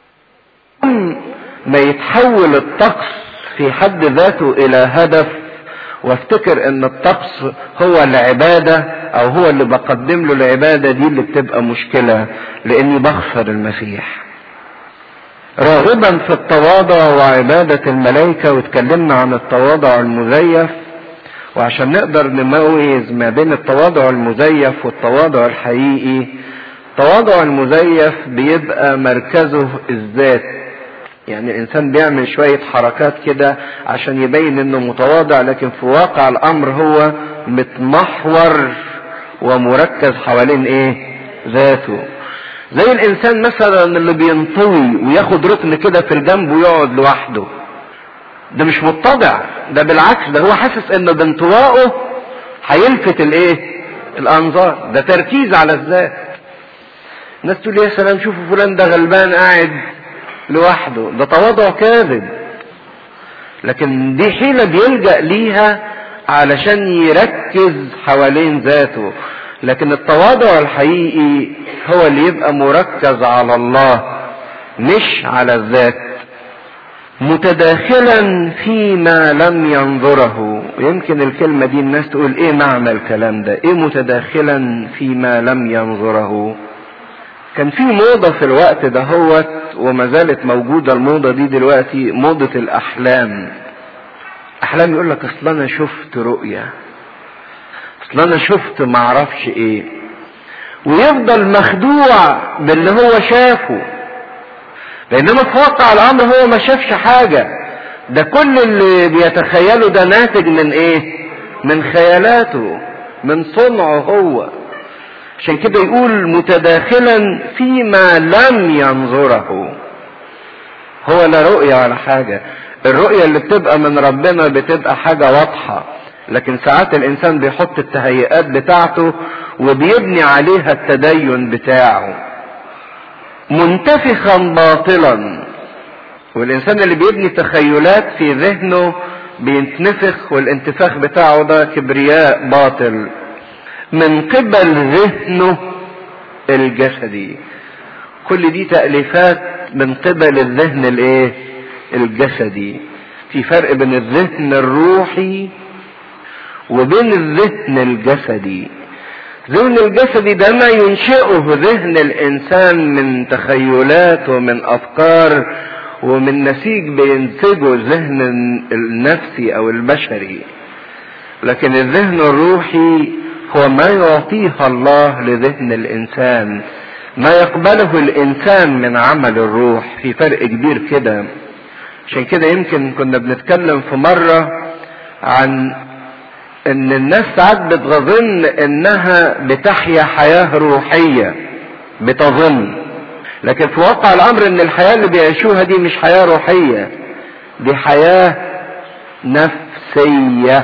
ما يتحول الطقس في حد ذاته إلى هدف وافتكر ان الطقس هو العبادة او هو اللي بقدم له العبادة دي اللي بتبقى مشكلة لاني بخسر المسيح راغبا في التواضع وعبادة الملائكة واتكلمنا عن التواضع المزيف وعشان نقدر نميز ما بين التواضع المزيف والتواضع الحقيقي التواضع المزيف بيبقى مركزه الذات يعني الانسان بيعمل شوية حركات كده عشان يبين انه متواضع لكن في واقع الامر هو متمحور ومركز حوالين ايه ذاته زي الانسان مثلا اللي بينطوي وياخد ركن كده في الجنب ويقعد لوحده ده مش متضع ده بالعكس ده هو حاسس انه بانطوائه هيلفت الايه الانظار ده تركيز على الذات الناس تقول يا سلام شوفوا فلان ده غلبان قاعد لوحده ده تواضع كاذب لكن دي حيلة بيلجأ ليها علشان يركز حوالين ذاته لكن التواضع الحقيقي هو اللي يبقى مركز على الله مش على الذات متداخلا فيما لم ينظره يمكن الكلمة دي الناس تقول ايه معنى الكلام ده ايه متداخلا فيما لم ينظره كان في موضة في الوقت دهوت وما زالت موجودة الموضة دي دلوقتي موضة الأحلام أحلام يقول لك أصل أنا شفت رؤية أصل أنا شفت معرفش إيه ويفضل مخدوع باللي هو شافه بينما في واقع الأمر هو ما شافش حاجة ده كل اللي بيتخيله ده ناتج من إيه؟ من خيالاته من صنعه هو عشان كده يقول متداخلا فيما لم ينظره هو لا رؤية ولا حاجة الرؤية اللي بتبقى من ربنا بتبقى حاجة واضحة لكن ساعات الانسان بيحط التهيئات بتاعته وبيبني عليها التدين بتاعه منتفخا باطلا والانسان اللي بيبني تخيلات في ذهنه بينتنفخ والانتفاخ بتاعه ده كبرياء باطل من قبل ذهنه الجسدي كل دي تأليفات من قبل الذهن الايه الجسدي في فرق بين الذهن الروحي وبين الذهن الجسدي ذهن الجسدي ده ما ينشئه ذهن الانسان من تخيلات ومن افكار ومن نسيج بينتجه الذهن النفسي او البشري لكن الذهن الروحي هو ما يعطيه الله لذهن الانسان ما يقبله الانسان من عمل الروح في فرق كبير كده عشان كده يمكن كنا بنتكلم في مرة عن ان الناس ساعات بتظن انها بتحيا حياة روحية بتظن لكن في واقع الامر ان الحياة اللي بيعيشوها دي مش حياة روحية دي حياة نفسية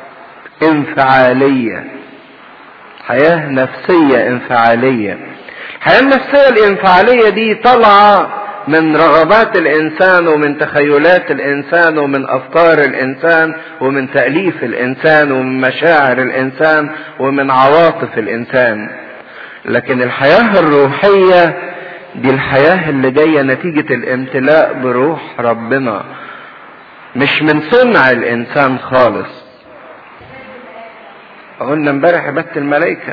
انفعالية حياة نفسية انفعالية الحياة النفسية الانفعالية دي طالعة من رغبات الانسان ومن تخيلات الانسان ومن افكار الانسان ومن تأليف الانسان ومن مشاعر الانسان ومن عواطف الانسان لكن الحياة الروحية دي الحياة اللي جاية نتيجة الامتلاء بروح ربنا مش من صنع الانسان خالص قلنا امبارح عبادة الملائكة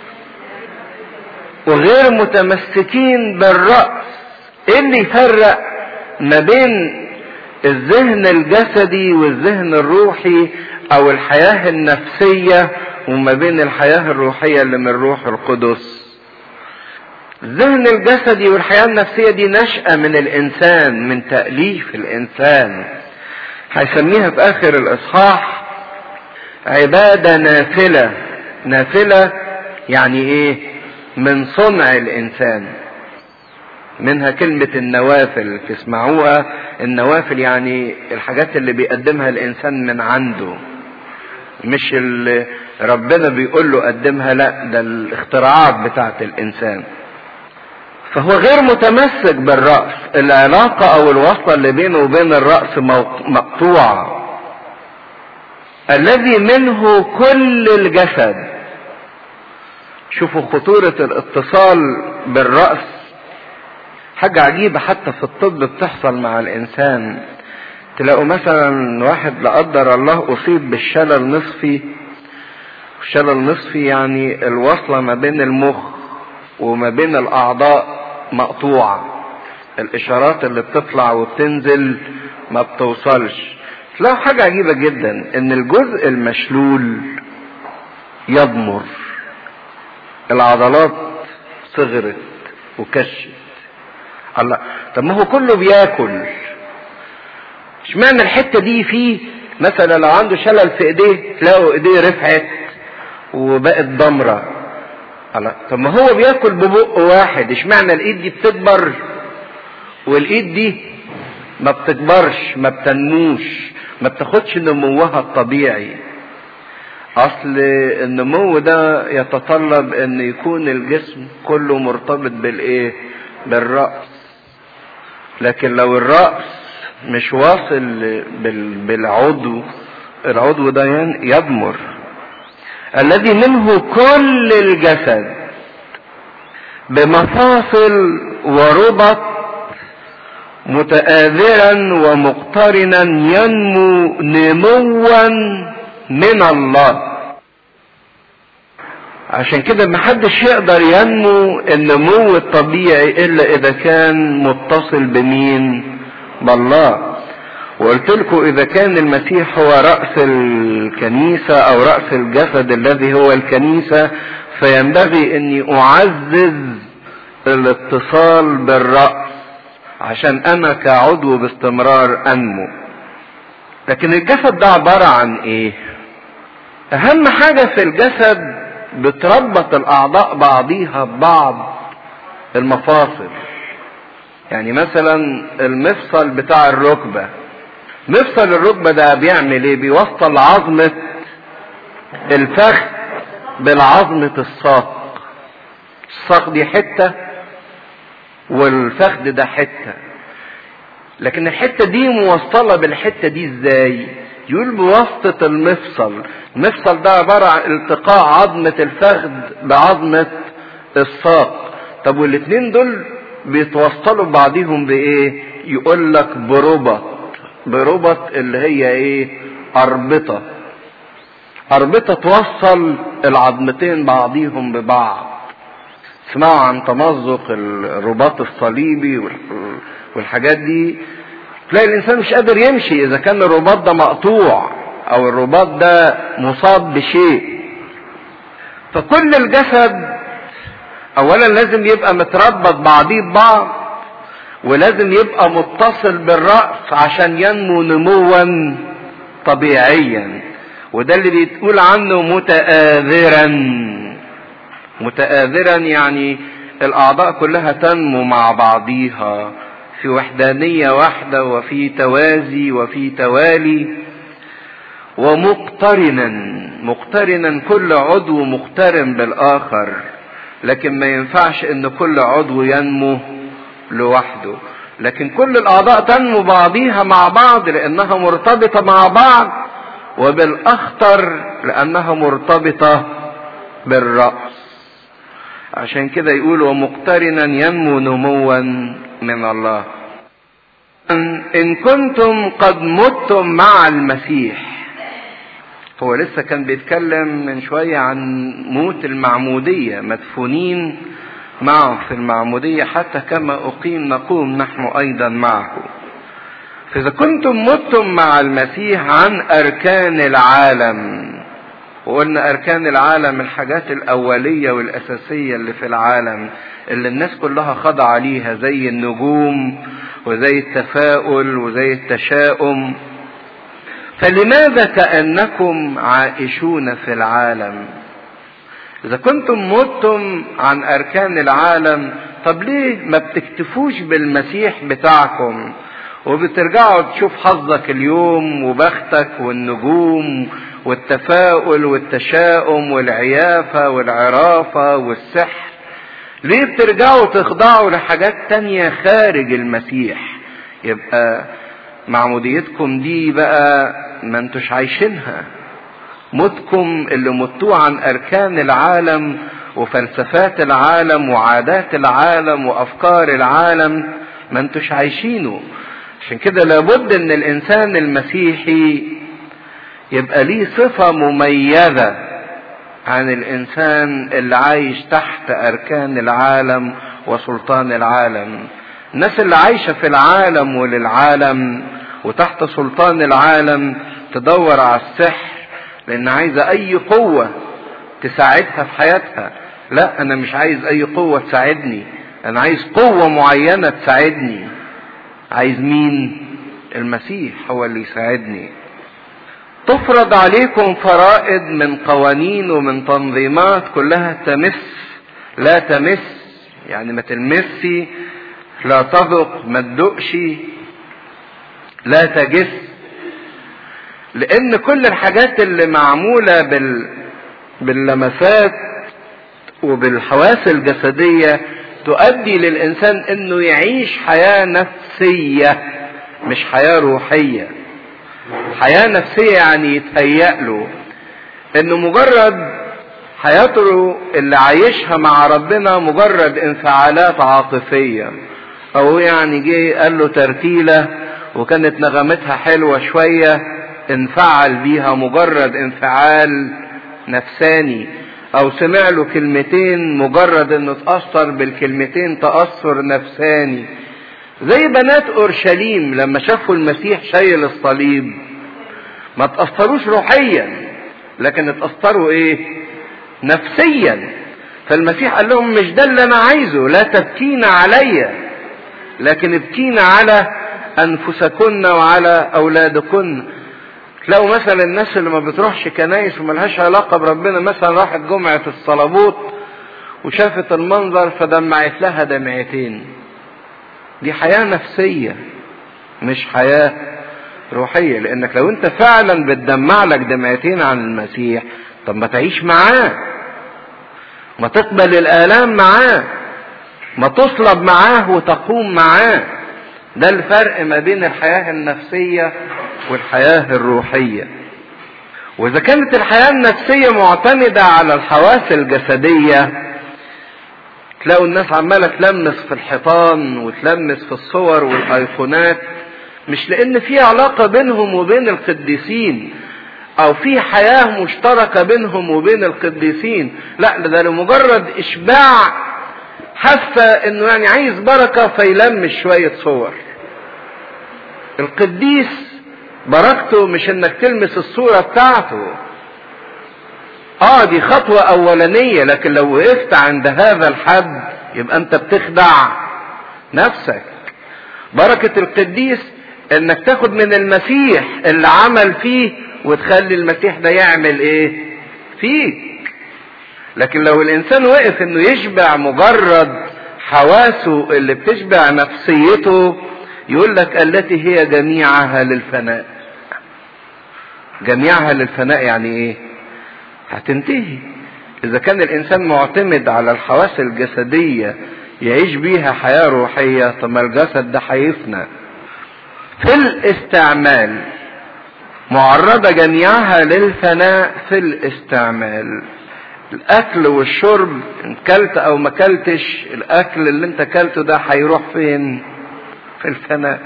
وغير متمسكين بالرأس ايه اللي يفرق ما بين الذهن الجسدي والذهن الروحي او الحياة النفسية وما بين الحياة الروحية اللي من الروح القدس الذهن الجسدي والحياة النفسية دي نشأة من الإنسان من تأليف الإنسان هيسميها في آخر الإصحاح عبادة نافلة نافلة يعني إيه من صنع الإنسان منها كلمة النوافل تسمعوها النوافل يعني الحاجات اللي بيقدمها الإنسان من عنده مش اللي ربنا بيقول له قدمها لا ده الاختراعات بتاعت الإنسان فهو غير متمسك بالرأس العلاقة أو الوصلة اللي بينه وبين الرأس مقطوعة الذي منه كل الجسد شوفوا خطورة الاتصال بالرأس حاجة عجيبة حتى في الطب بتحصل مع الإنسان تلاقوا مثلا واحد لا قدر الله أصيب بالشلل نصفي الشلل نصفي يعني الوصلة ما بين المخ وما بين الأعضاء مقطوعة الإشارات اللي بتطلع وبتنزل ما بتوصلش تلاقوا حاجة عجيبة جدا إن الجزء المشلول يضمر العضلات صغرت وكشت الله طب ما هو كله بياكل اشمعنى الحته دي فيه مثلا لو عنده شلل في ايديه تلاقوا ايديه رفعت وبقت ضمره الله طب ما هو بياكل ببق واحد اشمعنى الايد دي بتكبر والايد دي ما بتكبرش ما بتنموش ما بتاخدش نموها الطبيعي اصل النمو ده يتطلب ان يكون الجسم كله مرتبط بالايه بالرأس لكن لو الرأس مش واصل بالعضو العضو ده يضمر الذي منه كل الجسد بمفاصل وربط متآذرا ومقترنا ينمو نموا من الله عشان كده محدش يقدر ينمو النمو الطبيعي الا اذا كان متصل بمين بالله وقلت لكم اذا كان المسيح هو رأس الكنيسة او رأس الجسد الذي هو الكنيسة فينبغي اني اعزز الاتصال بالرأس عشان انا كعضو باستمرار انمو لكن الجسد ده عبارة عن ايه اهم حاجة في الجسد بتربط الاعضاء بعضيها ببعض المفاصل يعني مثلا المفصل بتاع الركبة مفصل الركبة ده بيعمل ايه بيوصل عظمة الفخذ بالعظمة الساق الساق دي حتة والفخذ ده حتة لكن الحتة دي موصلة بالحتة دي ازاي يقول بواسطة المفصل المفصل ده عبارة عن التقاء عظمة الفخذ بعظمة الساق طب والاتنين دول بيتوصلوا ببعضهم بايه يقول لك بربط بربط اللي هي ايه اربطة اربطة توصل العظمتين بعضيهم ببعض اسمعوا عن تمزق الرباط الصليبي والحاجات دي تلاقي الانسان مش قادر يمشي اذا كان الرباط ده مقطوع او الرباط ده مصاب بشيء فكل الجسد اولا لازم يبقى متربط بعضيه ببعض ولازم يبقى متصل بالرأس عشان ينمو نموا طبيعيا وده اللي بيتقول عنه متآذرا متآذرا يعني الأعضاء كلها تنمو مع بعضيها في وحدانية واحدة وفي توازي وفي توالي ومقترنا مقترنا كل عضو مقترن بالآخر لكن ما ينفعش ان كل عضو ينمو لوحده لكن كل الاعضاء تنمو بعضيها مع بعض لانها مرتبطة مع بعض وبالاخطر لانها مرتبطة بالرأس عشان كده يقول ومقترنا ينمو نموا من الله ان كنتم قد متم مع المسيح هو لسه كان بيتكلم من شوية عن موت المعمودية مدفونين معه في المعمودية حتى كما أقيم نقوم نحن أيضا معه فإذا كنتم متم مع المسيح عن أركان العالم وقلنا أركان العالم الحاجات الأولية والأساسية اللي في العالم اللي الناس كلها خضع ليها زي النجوم وزي التفاؤل وزي التشاؤم فلماذا كأنكم عائشون في العالم إذا كنتم متم عن أركان العالم طب ليه ما بتكتفوش بالمسيح بتاعكم وبترجعوا تشوف حظك اليوم وبختك والنجوم والتفاؤل والتشاؤم والعيافة والعرافة والسحر ليه بترجعوا تخضعوا لحاجات تانية خارج المسيح يبقى معموديتكم دي بقى ما انتوش عايشينها موتكم اللي متوه عن اركان العالم وفلسفات العالم وعادات العالم وافكار العالم ما انتوش عايشينه عشان كده لابد ان الانسان المسيحي يبقى ليه صفة مميزة عن الانسان اللي عايش تحت اركان العالم وسلطان العالم الناس اللي عايشة في العالم وللعالم وتحت سلطان العالم تدور على السحر لان عايزة اي قوة تساعدها في حياتها لا انا مش عايز اي قوة تساعدني انا عايز قوة معينة تساعدني عايز مين المسيح هو اللي يساعدني تفرض عليكم فرائض من قوانين ومن تنظيمات كلها تمس لا تمس يعني ما تلمسي لا تذق ما تدقش لا تجس لان كل الحاجات اللي معموله بال باللمسات وبالحواس الجسديه تؤدي للانسان انه يعيش حياه نفسيه مش حياه روحيه حياه نفسيه يعني يتهيأ له انه مجرد حياته اللي عايشها مع ربنا مجرد انفعالات عاطفيه او يعني جه قال له ترتيله وكانت نغمتها حلوه شويه انفعل بيها مجرد انفعال نفساني او سمع له كلمتين مجرد انه اتاثر بالكلمتين تاثر نفساني زي بنات اورشليم لما شافوا المسيح شايل الصليب ما تاثروش روحيا لكن اتاثروا ايه نفسيا فالمسيح قال لهم مش ده اللي انا عايزه لا تبكين عليا لكن ابكين على انفسكن وعلى اولادكن تلاقوا مثلا الناس اللي ما بتروحش كنايس وملهاش علاقه بربنا مثلا راحت جمعه الصلابوت وشافت المنظر فدمعت لها دمعتين دي حياه نفسيه مش حياه روحيه لانك لو انت فعلا بتدمع لك دمعتين عن المسيح طب ما تعيش معاه ما تقبل الالام معاه ما تصلب معاه وتقوم معاه ده الفرق ما بين الحياه النفسيه والحياه الروحيه واذا كانت الحياه النفسيه معتمده على الحواس الجسديه تلاقوا الناس عماله تلمس في الحيطان وتلمس في الصور والايقونات مش لان في علاقه بينهم وبين القديسين او في حياه مشتركه بينهم وبين القديسين لا ده لمجرد اشباع حاسه انه يعني عايز بركه فيلمس شويه صور القديس بركته مش انك تلمس الصوره بتاعته اه دي خطوه اولانيه لكن لو وقفت عند هذا الحد يبقى انت بتخدع نفسك بركه القديس انك تاخد من المسيح اللي عمل فيه وتخلي المسيح ده يعمل ايه فيك لكن لو الانسان وقف انه يشبع مجرد حواسه اللي بتشبع نفسيته يقول لك التي هي جميعها للفناء جميعها للفناء يعني ايه هتنتهي اذا كان الانسان معتمد على الحواس الجسدية يعيش بيها حياة روحية طب ما الجسد ده هيفنى في الاستعمال معرضة جميعها للفناء في الاستعمال الاكل والشرب ان كلت او ما كلتش الاكل اللي انت كلته ده هيروح فين في الفناء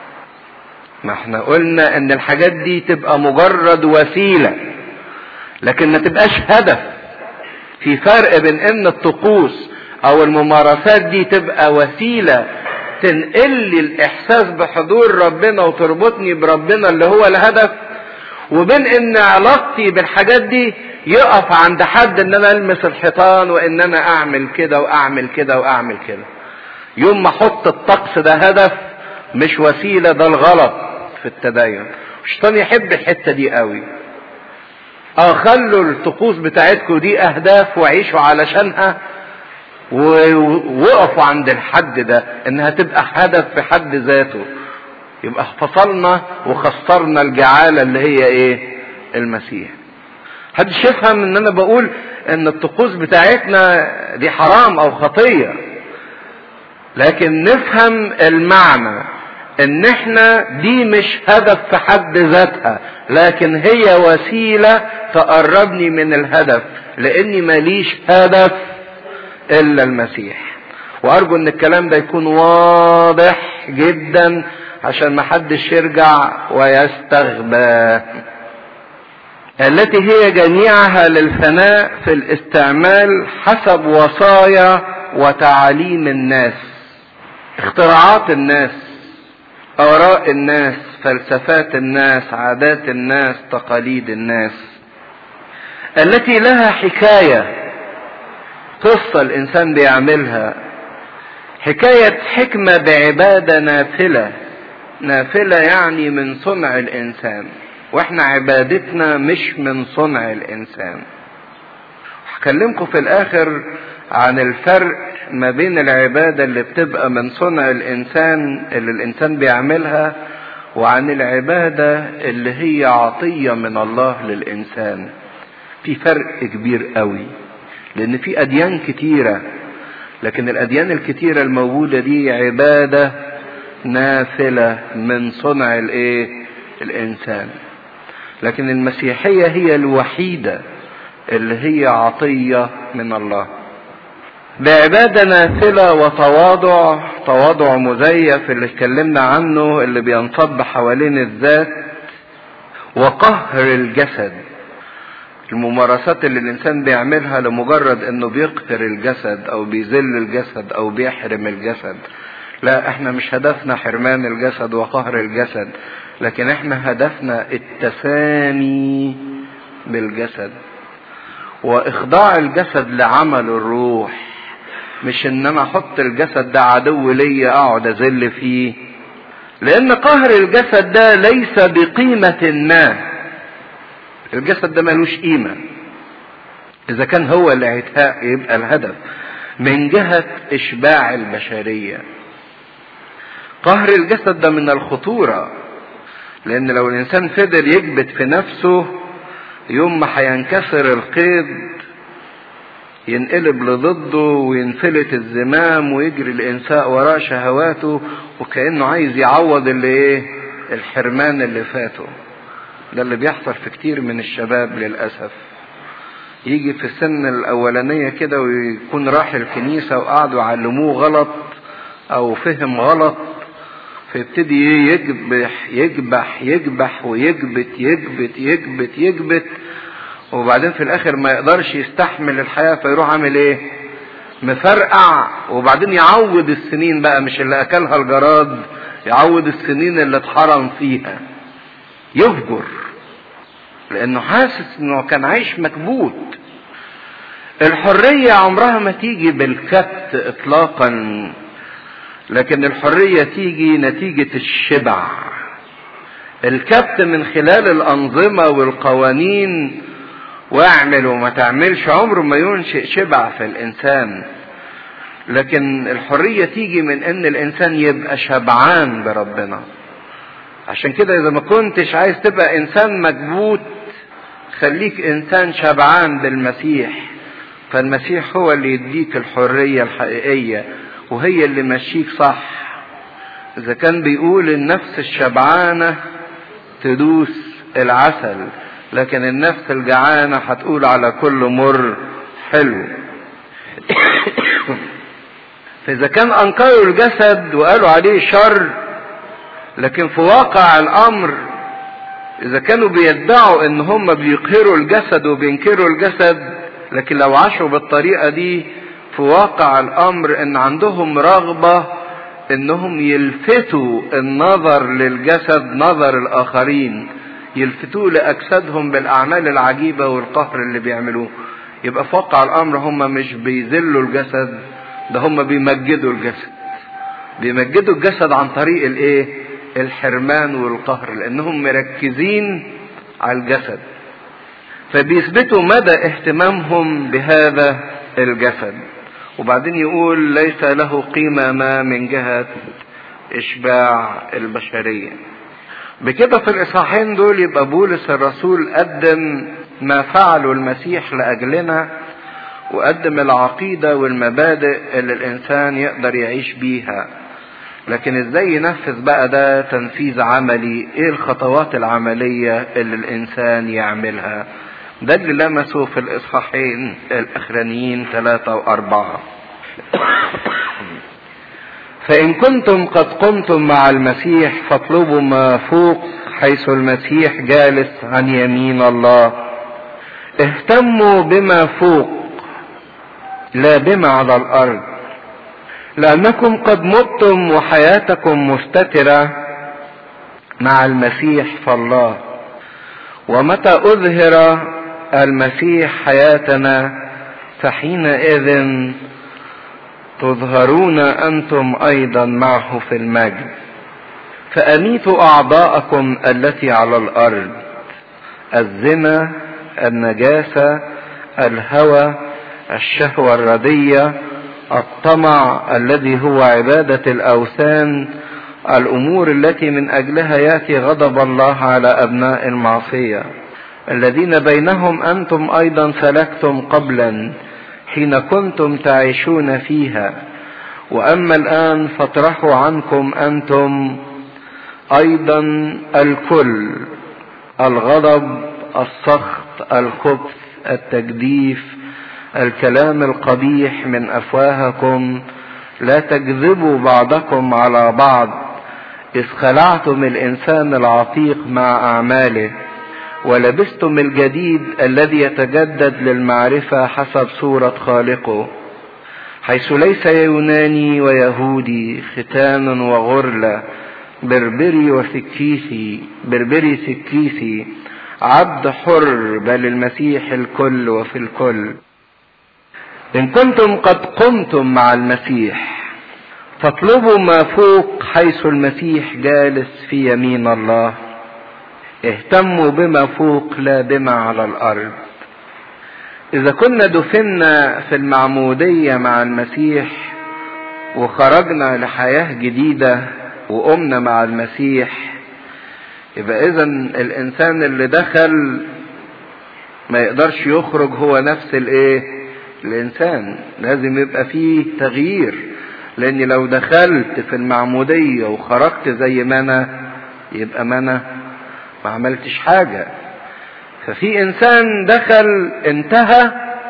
ما احنا قلنا ان الحاجات دي تبقى مجرد وسيلة لكن ما تبقاش هدف في فرق بين ان الطقوس او الممارسات دي تبقى وسيلة تنقل لي الاحساس بحضور ربنا وتربطني بربنا اللي هو الهدف وبين ان علاقتي بالحاجات دي يقف عند حد ان انا المس الحيطان وان انا اعمل كده واعمل كده واعمل كده يوم ما احط الطقس ده هدف مش وسيله ده الغلط في التدين الشيطان يحب الحته دي قوي اه خلوا الطقوس بتاعتكم دي اهداف وعيشوا علشانها ووقفوا عند الحد ده انها تبقى هدف في حد ذاته يبقى فصلنا وخسرنا الجعاله اللي هي ايه المسيح محدش يفهم ان انا بقول ان الطقوس بتاعتنا دي حرام او خطيه لكن نفهم المعنى ان احنا دي مش هدف في حد ذاتها لكن هي وسيله تقربني من الهدف لاني ماليش هدف الا المسيح وارجو ان الكلام ده يكون واضح جدا عشان ما حدش يرجع ويستغبى التي هي جميعها للفناء في الاستعمال حسب وصايا وتعاليم الناس اختراعات الناس اراء الناس فلسفات الناس عادات الناس تقاليد الناس التي لها حكايه قصه الانسان بيعملها حكايه حكمه بعباده نافله نافله يعني من صنع الانسان واحنا عبادتنا مش من صنع الانسان هكلمكم في الاخر عن الفرق ما بين العبادة اللي بتبقى من صنع الانسان اللي الانسان بيعملها وعن العبادة اللي هي عطية من الله للانسان في فرق كبير قوي لان في اديان كتيرة لكن الاديان الكتيرة الموجودة دي عبادة نافلة من صنع الايه الانسان لكن المسيحية هي الوحيدة اللي هي عطية من الله بعبادة نافلة وتواضع تواضع مزيف اللي اتكلمنا عنه اللي بينصب حوالين الذات وقهر الجسد الممارسات اللي الانسان بيعملها لمجرد انه بيقهر الجسد او بيذل الجسد او بيحرم الجسد لا احنا مش هدفنا حرمان الجسد وقهر الجسد لكن احنا هدفنا التسامي بالجسد واخضاع الجسد لعمل الروح مش ان انا احط الجسد ده عدو ليا اقعد اذل فيه لان قهر الجسد ده ليس بقيمة ما الجسد ده ملوش قيمة اذا كان هو اللي هيتهاء يبقى الهدف من جهة اشباع البشرية قهر الجسد ده من الخطورة لان لو الانسان فضل يكبت في نفسه يوم ما هينكسر القيد ينقلب لضده وينفلت الزمام ويجري الانساء وراء شهواته وكانه عايز يعوض اللي ايه الحرمان اللي فاته ده اللي بيحصل في كتير من الشباب للاسف يجي في السن الاولانيه كده ويكون راح الكنيسه وقعدوا يعلموه غلط او فهم غلط فيبتدي يجبح يجبح يجبح ويجبت يجبت يجبت يجبت وبعدين في الاخر ما يقدرش يستحمل الحياه فيروح عامل ايه مفرقع وبعدين يعوض السنين بقى مش اللي اكلها الجراد يعوض السنين اللي اتحرم فيها يفجر لانه حاسس انه كان عايش مكبوت الحريه عمرها ما تيجي بالكبت اطلاقا لكن الحريه تيجي نتيجه الشبع الكبت من خلال الانظمه والقوانين واعمل وما تعملش عمره ما ينشئ شبع في الانسان لكن الحريه تيجي من ان الانسان يبقى شبعان بربنا عشان كده اذا ما كنتش عايز تبقى انسان مكبوت خليك انسان شبعان بالمسيح فالمسيح هو اللي يديك الحرية الحقيقية وهي اللي مشيك صح إذا كان بيقول النفس الشبعانة تدوس العسل لكن النفس الجعانة هتقول على كل مر حلو فإذا كان أنكروا الجسد وقالوا عليه شر لكن في واقع الأمر إذا كانوا بيدعوا إن هم بيقهروا الجسد وبينكروا الجسد لكن لو عاشوا بالطريقة دي في واقع الأمر إن عندهم رغبة إنهم يلفتوا النظر للجسد نظر الآخرين يلفتوا لأجسادهم بالأعمال العجيبة والقهر اللي بيعملوه يبقى في واقع الأمر هم مش بيذلوا الجسد ده هم بيمجدوا الجسد بيمجدوا الجسد عن طريق الايه الحرمان والقهر لانهم مركزين على الجسد فبيثبتوا مدى اهتمامهم بهذا الجسد وبعدين يقول ليس له قيمة ما من جهة اشباع البشرية بكده في الاصحاحين دول يبقى بولس الرسول قدم ما فعله المسيح لاجلنا وقدم العقيدة والمبادئ اللي الإنسان يقدر يعيش بيها لكن ازاي ينفذ بقى ده تنفيذ عملي ايه الخطوات العملية اللي الإنسان يعملها ده اللي لمسه في الإصحاحين الأخرانيين ثلاثة وأربعة فإن كنتم قد قمتم مع المسيح فاطلبوا ما فوق حيث المسيح جالس عن يمين الله اهتموا بما فوق لا بما على الارض لانكم قد متم وحياتكم مستتره مع المسيح فالله ومتى اظهر المسيح حياتنا فحينئذ تظهرون انتم ايضا معه في المجد فاميتوا اعضاءكم التي على الارض الزنا النجاسه الهوى الشهوة الردية الطمع الذي هو عبادة الأوثان الأمور التي من أجلها يأتي غضب الله على أبناء المعصية الذين بينهم أنتم أيضا سلكتم قبلا حين كنتم تعيشون فيها وأما الآن فاطرحوا عنكم أنتم أيضا الكل الغضب السخط الخبث التجديف الكلام القبيح من افواهكم لا تكذبوا بعضكم على بعض اذ خلعتم الانسان العتيق مع اعماله ولبستم الجديد الذي يتجدد للمعرفه حسب صوره خالقه حيث ليس يوناني ويهودي ختان وغرله بربري وسكيسي بربري سكيسي عبد حر بل المسيح الكل وفي الكل إن كنتم قد قمتم مع المسيح فاطلبوا ما فوق حيث المسيح جالس في يمين الله اهتموا بما فوق لا بما على الأرض إذا كنا دفنا في المعمودية مع المسيح وخرجنا لحياة جديدة وقمنا مع المسيح يبقى إذا الإنسان اللي دخل ما يقدرش يخرج هو نفس الإيه؟ الانسان لازم يبقى فيه تغيير لان لو دخلت في المعمودية وخرجت زي ما انا يبقى ما انا ما عملتش حاجة ففي انسان دخل انتهى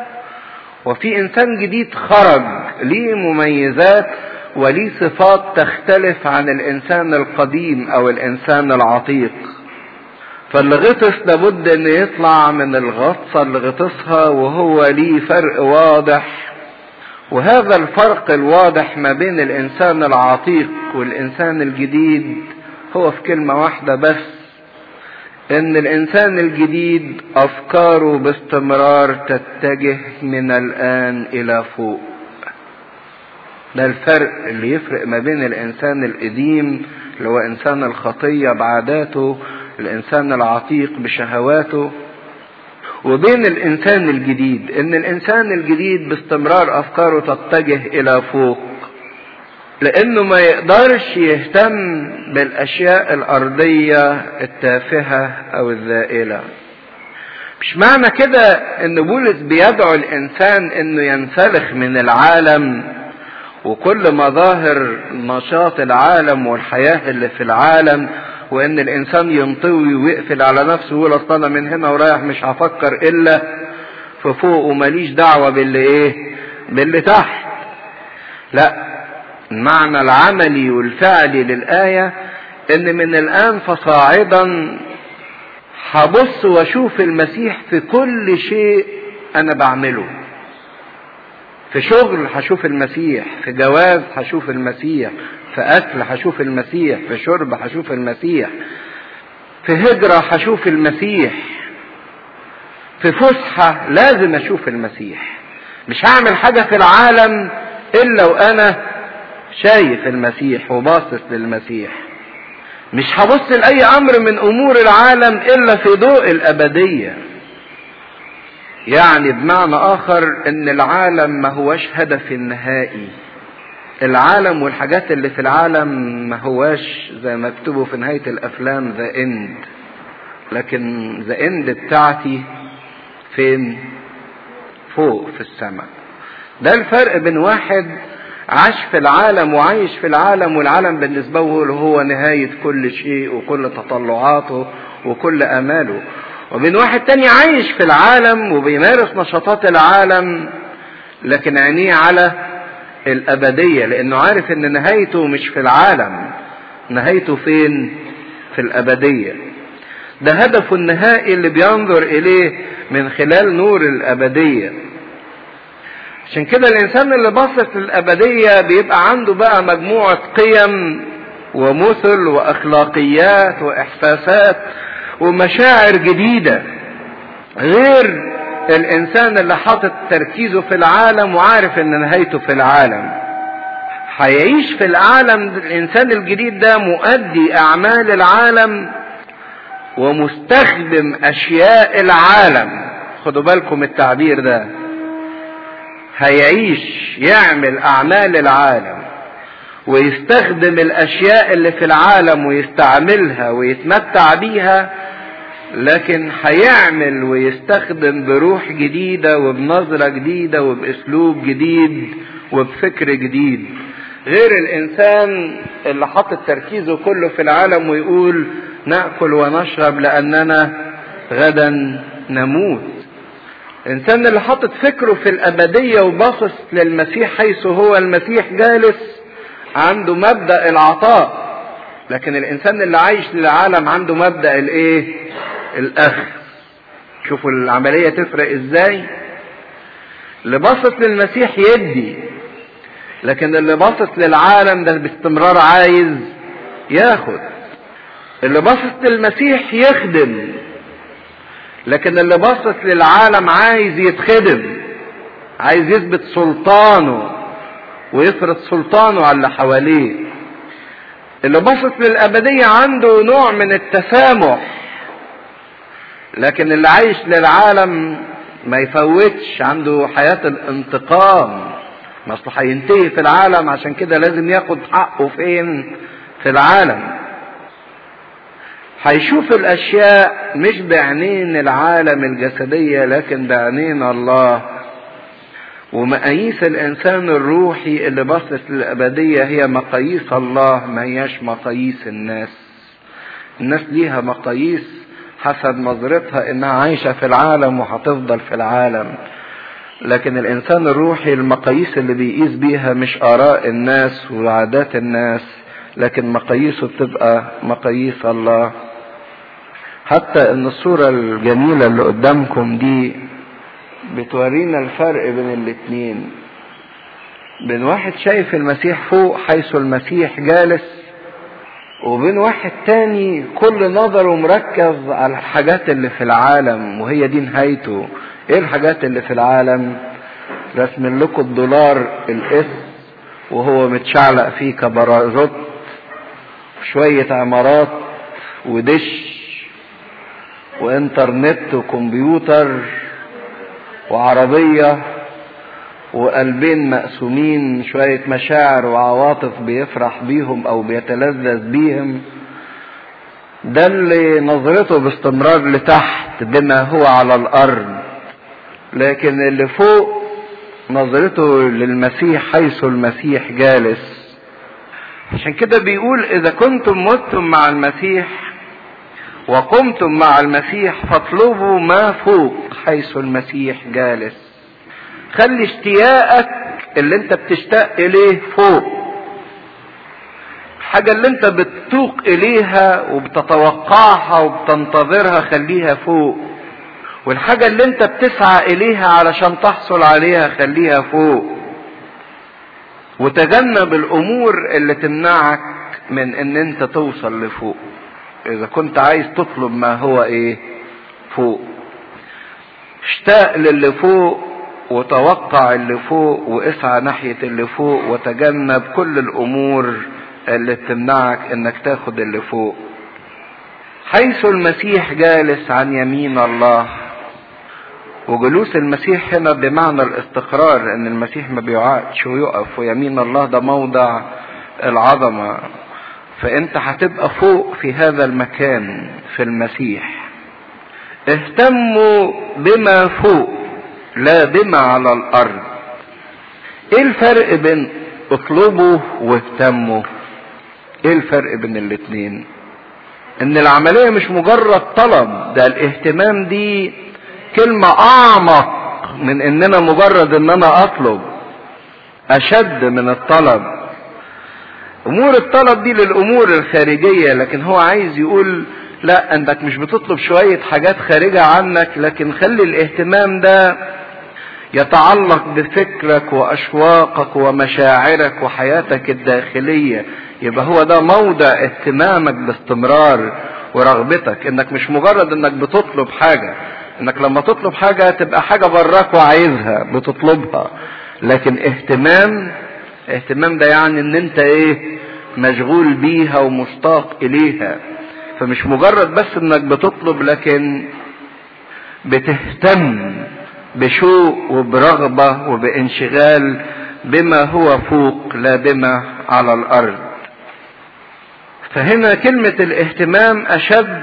وفي انسان جديد خرج ليه مميزات وليه صفات تختلف عن الانسان القديم او الانسان العتيق فاللي غطس لابد ان يطلع من الغطسة اللي غطسها وهو ليه فرق واضح وهذا الفرق الواضح ما بين الانسان العتيق والانسان الجديد هو في كلمة واحدة بس ان الانسان الجديد افكاره باستمرار تتجه من الان الى فوق ده الفرق اللي يفرق ما بين الانسان القديم اللي هو انسان الخطية بعاداته الانسان العتيق بشهواته وبين الانسان الجديد ان الانسان الجديد باستمرار افكاره تتجه الى فوق لانه ما يقدرش يهتم بالاشياء الارضيه التافهه او الذائله مش معنى كده ان بولس بيدعو الانسان انه ينسلخ من العالم وكل مظاهر نشاط العالم والحياة اللي في العالم وان الانسان ينطوي ويقفل على نفسه ويقول اصل انا من هنا ورايح مش هفكر الا في فوق وماليش دعوة باللي ايه باللي تحت لا المعنى العملي والفعلي للآية ان من الان فصاعدا هبص واشوف المسيح في كل شيء انا بعمله في شغل هشوف المسيح في جواز هشوف المسيح في اكل هشوف المسيح في شرب هشوف المسيح في هجرة هشوف المسيح في فسحة لازم اشوف المسيح مش هعمل حاجة في العالم الا وانا شايف المسيح وباصص للمسيح مش هبص لاي امر من امور العالم الا في ضوء الابديه يعني بمعنى اخر ان العالم ما هوش هدف النهائي العالم والحاجات اللي في العالم ما هواش زي ما مكتوبه في نهاية الافلام ذا اند لكن ذا اند بتاعتي فين فوق في السماء ده الفرق بين واحد عاش في العالم وعايش في العالم والعالم بالنسبة له هو نهاية كل شيء وكل تطلعاته وكل اماله وبين واحد تاني عايش في العالم وبيمارس نشاطات العالم لكن عينيه على الأبدية لأنه عارف إن نهايته مش في العالم نهايته فين؟ في الأبدية ده هدفه النهائي اللي بينظر إليه من خلال نور الأبدية عشان كده الإنسان اللي باصص للأبدية بيبقى عنده بقى مجموعة قيم ومثل وأخلاقيات وإحساسات ومشاعر جديدة غير الانسان اللي حاطط تركيزه في العالم وعارف ان نهايته في العالم هيعيش في العالم الانسان الجديد ده مؤدي اعمال العالم ومستخدم اشياء العالم خدوا بالكم التعبير ده هيعيش يعمل اعمال العالم ويستخدم الاشياء اللي في العالم ويستعملها ويتمتع بيها لكن هيعمل ويستخدم بروح جديدة وبنظرة جديدة وباسلوب جديد وبفكر جديد غير الانسان اللي حاطط تركيزه كله في العالم ويقول ناكل ونشرب لاننا غدا نموت الانسان اللي حاطط فكره في الابديه وباصص للمسيح حيث هو المسيح جالس عنده مبدا العطاء لكن الانسان اللي عايش للعالم عنده مبدا الايه الاخذ شوفوا العمليه تفرق ازاي اللي باصص للمسيح يدي لكن اللي باصص للعالم ده باستمرار عايز ياخد اللي باصص للمسيح يخدم لكن اللي باصص للعالم عايز يتخدم عايز يثبت سلطانه ويفرض سلطانه على اللي حواليه اللي باصص للأبدية عنده نوع من التسامح لكن اللي عايش للعالم ما يفوتش عنده حياة الانتقام اصله هينتهي في العالم عشان كده لازم ياخد حقه فين في العالم هيشوف الاشياء مش بعينين العالم الجسدية لكن بعينين الله ومقاييس الانسان الروحي اللي باصص للابدية هي مقاييس الله ما هياش مقاييس الناس الناس ليها مقاييس حسب نظرتها انها عايشة في العالم وهتفضل في العالم لكن الانسان الروحي المقاييس اللي بيقيس بيها مش اراء الناس وعادات الناس لكن مقاييسه بتبقى مقاييس الله حتى ان الصورة الجميلة اللي قدامكم دي بتورينا الفرق بين الاتنين بين واحد شايف المسيح فوق حيث المسيح جالس وبين واحد تاني كل نظره مركز على الحاجات اللي في العالم وهي دي نهايته ايه الحاجات اللي في العالم رسم لكم الدولار الاسم وهو متشعلق فيه كبرازوت شوية عمارات ودش وانترنت وكمبيوتر وعربية وقلبين مقسومين شوية مشاعر وعواطف بيفرح بيهم او بيتلذذ بيهم ده اللي نظرته باستمرار لتحت بما هو على الارض لكن اللي فوق نظرته للمسيح حيث المسيح جالس عشان كده بيقول اذا كنتم متم مع المسيح وقمتم مع المسيح فاطلبوا ما فوق حيث المسيح جالس خلي اشتياقك اللي انت بتشتاق اليه فوق الحاجة اللي انت بتتوق اليها وبتتوقعها وبتنتظرها خليها فوق والحاجة اللي انت بتسعى اليها علشان تحصل عليها خليها فوق وتجنب الامور اللي تمنعك من ان انت توصل لفوق اذا كنت عايز تطلب ما هو ايه فوق اشتاق للي فوق وتوقع اللي فوق واسعى ناحية اللي فوق وتجنب كل الامور اللي تمنعك انك تاخد اللي فوق حيث المسيح جالس عن يمين الله وجلوس المسيح هنا بمعنى الاستقرار ان المسيح ما بيقعدش ويقف ويمين الله ده موضع العظمه فانت هتبقى فوق في هذا المكان في المسيح اهتموا بما فوق لا بما على الارض ايه الفرق بين اطلبوا واهتموا ايه الفرق بين الاتنين ان العملية مش مجرد طلب ده الاهتمام دي كلمة اعمق من اننا مجرد ان انا اطلب اشد من الطلب امور الطلب دي للامور الخارجية لكن هو عايز يقول لا انك مش بتطلب شوية حاجات خارجة عنك لكن خلي الاهتمام ده يتعلق بفكرك واشواقك ومشاعرك وحياتك الداخلية يبقى هو ده موضع اهتمامك باستمرار ورغبتك انك مش مجرد انك بتطلب حاجة انك لما تطلب حاجة تبقى حاجة براك وعايزها بتطلبها لكن اهتمام اهتمام ده يعني ان انت ايه مشغول بيها ومشتاق اليها فمش مجرد بس انك بتطلب لكن بتهتم بشوق وبرغبة وبانشغال بما هو فوق لا بما على الارض فهنا كلمة الاهتمام اشد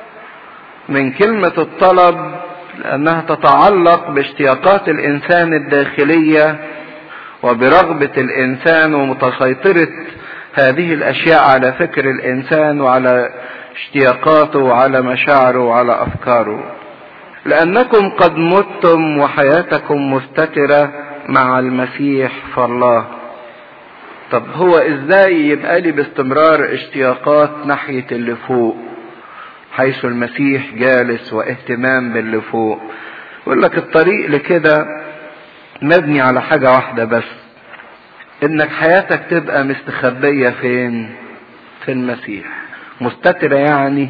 من كلمة الطلب لانها تتعلق باشتياقات الانسان الداخلية وبرغبة الانسان ومتسيطرة هذه الاشياء على فكر الانسان وعلى اشتياقاته وعلى مشاعره وعلى افكاره لانكم قد متم وحياتكم مستترة مع المسيح فالله طب هو ازاي يبقى لي باستمرار اشتياقات ناحية اللي فوق حيث المسيح جالس واهتمام باللي فوق يقول لك الطريق لكده مبني على حاجة واحدة بس انك حياتك تبقى مستخبية فين في المسيح مستترة يعني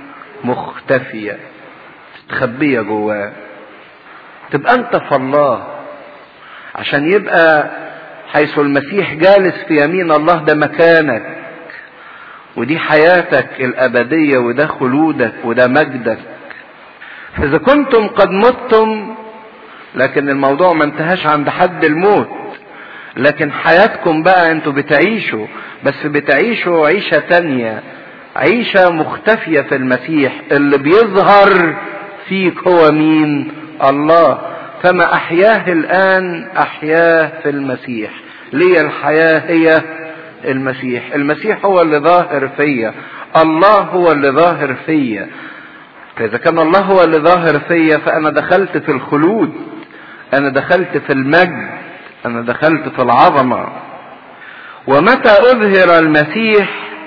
مختفية مستخبية جواه تبقى انت في الله عشان يبقى حيث المسيح جالس في يمين الله ده مكانك ودي حياتك الأبدية وده خلودك وده مجدك فإذا كنتم قد متم لكن الموضوع ما انتهاش عند حد الموت لكن حياتكم بقى انتوا بتعيشوا بس بتعيشوا عيشة تانية عيشة مختفية في المسيح اللي بيظهر فيك هو مين الله فما احياه الان احياه في المسيح لي الحياة هي المسيح المسيح هو اللي ظاهر فيا الله هو اللي ظاهر فيا فاذا كان الله هو اللي ظاهر فيا فانا دخلت في الخلود انا دخلت في المجد انا دخلت في العظمه ومتى اظهر المسيح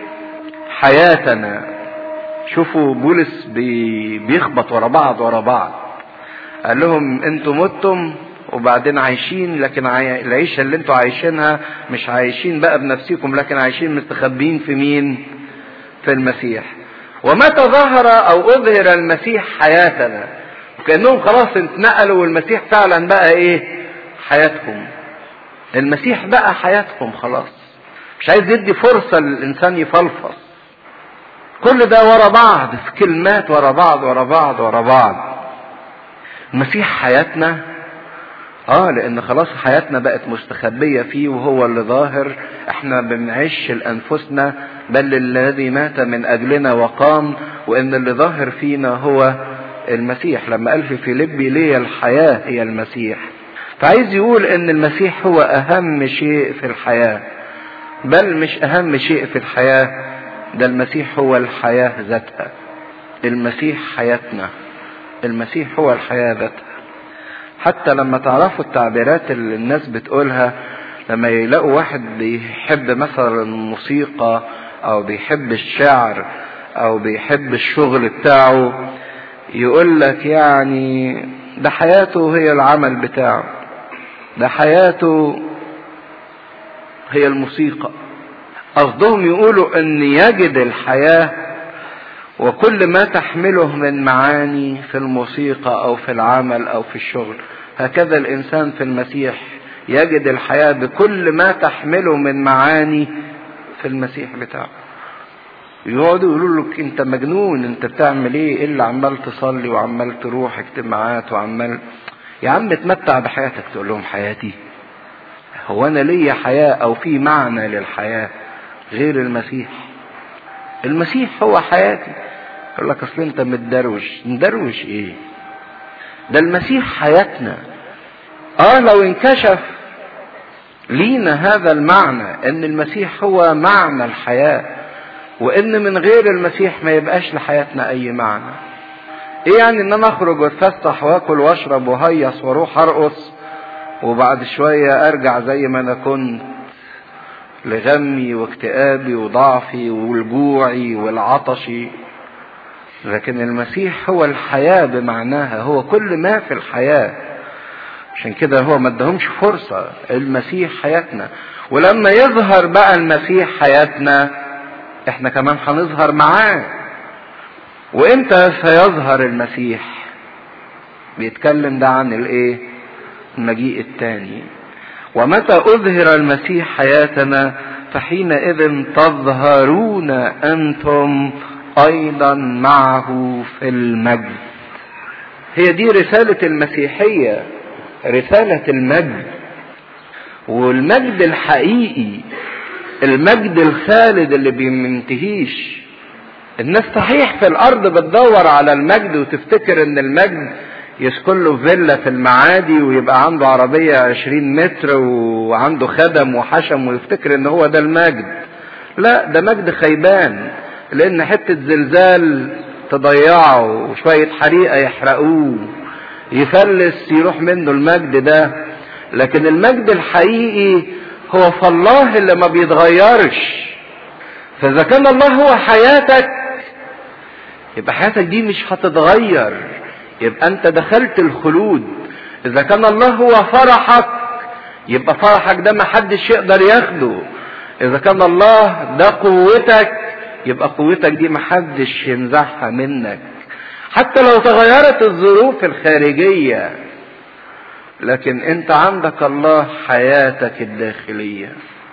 حياتنا شوفوا بولس بي بيخبط ورا بعض ورا بعض قال لهم انتوا متم وبعدين عايشين لكن عاي... العيشه اللي انتوا عايشينها مش عايشين بقى بنفسكم لكن عايشين مستخبيين في مين في المسيح ومتى ظهر او اظهر المسيح حياتنا كانهم خلاص اتنقلوا والمسيح فعلا بقى ايه حياتهم المسيح بقى حياتهم خلاص مش عايز يدي فرصة للإنسان يفلفص كل ده ورا بعض في كلمات ورا بعض ورا بعض ورا بعض المسيح حياتنا اه لان خلاص حياتنا بقت مستخبية فيه وهو اللي ظاهر احنا بنعيش لانفسنا بل الذي مات من اجلنا وقام وان اللي ظاهر فينا هو المسيح لما قال في فيليبي ليه الحياة هي المسيح فعايز يقول ان المسيح هو اهم شيء في الحياة بل مش اهم شيء في الحياة ده المسيح هو الحياة ذاتها المسيح حياتنا المسيح هو الحياة ذاتها حتى لما تعرفوا التعبيرات اللي الناس بتقولها لما يلاقوا واحد بيحب مثلا الموسيقى او بيحب الشعر او بيحب الشغل بتاعه يقول لك يعني ده حياته هي العمل بتاعه ده حياته هي الموسيقى قصدهم يقولوا ان يجد الحياه وكل ما تحمله من معاني في الموسيقى او في العمل او في الشغل هكذا الانسان في المسيح يجد الحياه بكل ما تحمله من معاني في المسيح بتاعه يقعدوا يقولوا لك انت مجنون انت بتعمل ايه ايه اللي عمال تصلي وعمال تروح اجتماعات وعمال يا عم اتمتع بحياتك تقول لهم حياتي هو انا ليا حياه او في معنى للحياه غير المسيح المسيح هو حياتي يقول لك اصل انت متدروش مدروش ايه ده المسيح حياتنا اه لو انكشف لينا هذا المعنى ان المسيح هو معنى الحياه وان من غير المسيح ما يبقاش لحياتنا اي معنى ايه يعني ان انا اخرج واتفسح واكل واشرب وهيص واروح ارقص وبعد شويه ارجع زي ما انا كنت لغمي واكتئابي وضعفي والجوعي والعطشي لكن المسيح هو الحياة بمعناها هو كل ما في الحياة عشان كده هو ما ادهمش فرصة المسيح حياتنا ولما يظهر بقى المسيح حياتنا احنا كمان هنظهر معاه وامتى سيظهر المسيح بيتكلم ده عن الايه المجيء الثاني ومتى اظهر المسيح حياتنا فحينئذ تظهرون انتم ايضا معه في المجد هي دي رسالة المسيحية رسالة المجد والمجد الحقيقي المجد الخالد اللي بيمنتهيش الناس صحيح في الارض بتدور على المجد وتفتكر ان المجد يسكن له فيلا في المعادي ويبقى عنده عربية عشرين متر وعنده خدم وحشم ويفتكر ان هو ده المجد لا ده مجد خيبان لان حتة زلزال تضيعه وشوية حريقة يحرقوه يفلس يروح منه المجد ده لكن المجد الحقيقي هو في الله اللي ما بيتغيرش فاذا كان الله هو حياتك يبقى حياتك دي مش هتتغير يبقى انت دخلت الخلود اذا كان الله هو فرحك يبقى فرحك ده ما حدش يقدر ياخده اذا كان الله ده قوتك يبقى قوتك دي ما حدش ينزعها منك حتى لو تغيرت الظروف الخارجية لكن انت عندك الله حياتك الداخلية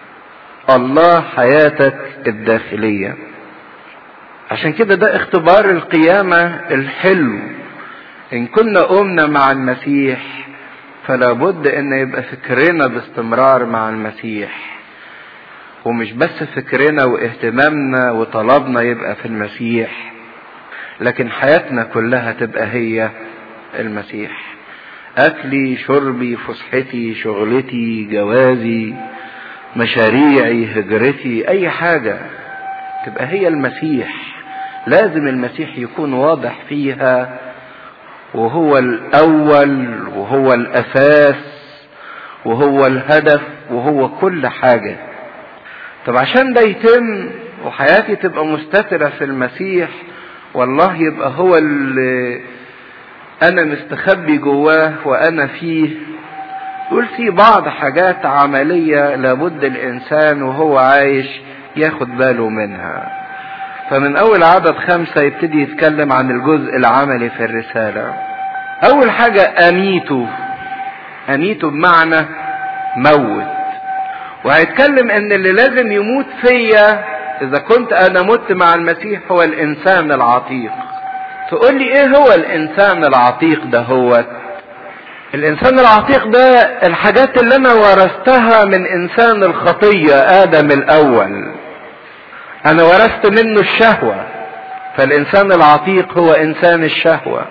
الله حياتك الداخلية عشان كده ده اختبار القيامة الحلو ان كنا قمنا مع المسيح فلا بد ان يبقى فكرنا باستمرار مع المسيح ومش بس فكرنا واهتمامنا وطلبنا يبقى في المسيح لكن حياتنا كلها تبقى هي المسيح اكلي شربي فسحتي شغلتي جوازي مشاريعي هجرتي اي حاجة تبقى هي المسيح لازم المسيح يكون واضح فيها وهو الاول وهو الاساس وهو الهدف وهو كل حاجة طب عشان ده يتم وحياتي تبقى مستترة في المسيح والله يبقى هو اللي انا مستخبي جواه وانا فيه يقول في بعض حاجات عملية لابد الانسان وهو عايش ياخد باله منها فمن اول عدد خمسة يبتدي يتكلم عن الجزء العملي في الرسالة اول حاجة اميته اميته بمعنى موت وهيتكلم ان اللي لازم يموت فيا اذا كنت انا مت مع المسيح هو الانسان العتيق تقول لي ايه هو الانسان العتيق ده هو الانسان العتيق ده الحاجات اللي انا ورثتها من انسان الخطية ادم الاول انا ورثت منه الشهوة فالانسان العتيق هو انسان الشهوة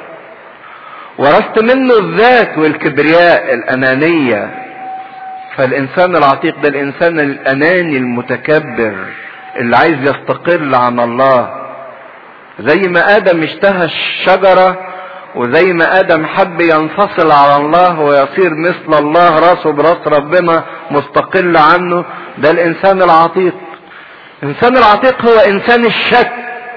ورثت منه الذات والكبرياء الانانية فالانسان العتيق ده الانسان الاناني المتكبر اللي عايز يستقل عن الله زي ما ادم اشتهى الشجرة وزي ما ادم حب ينفصل على الله ويصير مثل الله راسه براس ربنا مستقل عنه ده الانسان العتيق الانسان العتيق هو انسان الشك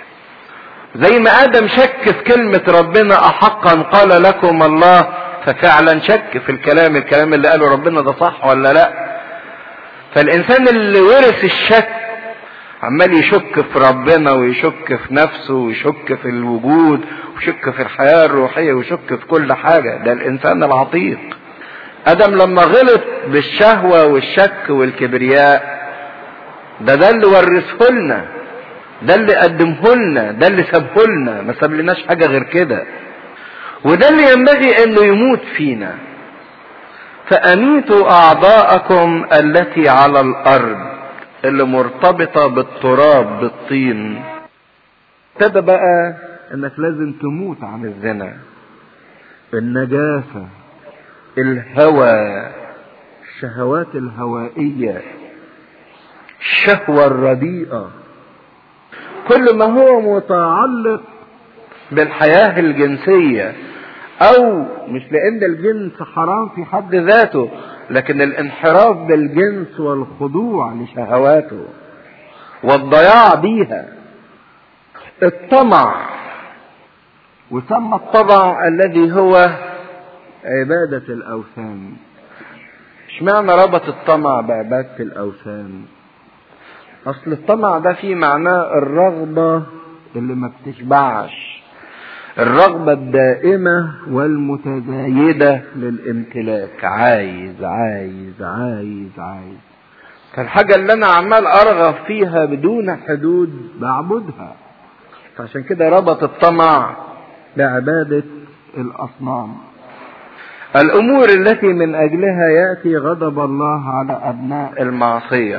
زي ما ادم شك في كلمة ربنا احقا قال لكم الله ففعلا شك في الكلام الكلام اللي قاله ربنا ده صح ولا لا فالانسان اللي ورث الشك عمال يشك في ربنا ويشك في نفسه ويشك في الوجود ويشك في الحياة الروحية ويشك في كل حاجة ده الإنسان العتيق آدم لما غلط بالشهوة والشك والكبرياء ده ده اللي ورثه لنا ده اللي قدمه لنا ده اللي سابه لنا ما سابلناش حاجة غير كده وده اللي ينبغي انه يموت فينا فأميتوا أعضاءكم التي على الأرض اللي مرتبطة بالتراب بالطين ابتدى بقى انك لازم تموت عن الزنا النجاسة الهوى الشهوات الهوائية الشهوة الرديئة كل ما هو متعلق بالحياة الجنسية او مش لان الجنس حرام في حد ذاته لكن الانحراف بالجنس والخضوع لشهواته والضياع بيها الطمع وسمى الطمع الذي هو عبادة الأوثان اشمعنى ربط الطمع بعبادة الأوثان أصل الطمع ده فيه معناه الرغبة اللي ما بتشبعش الرغبة الدائمة والمتزايدة للامتلاك عايز عايز عايز عايز فالحاجة اللي أنا عمال أرغب فيها بدون حدود بعبدها فعشان كده ربط الطمع بعبادة الأصنام الأمور التي من أجلها يأتي غضب الله على أبناء المعصية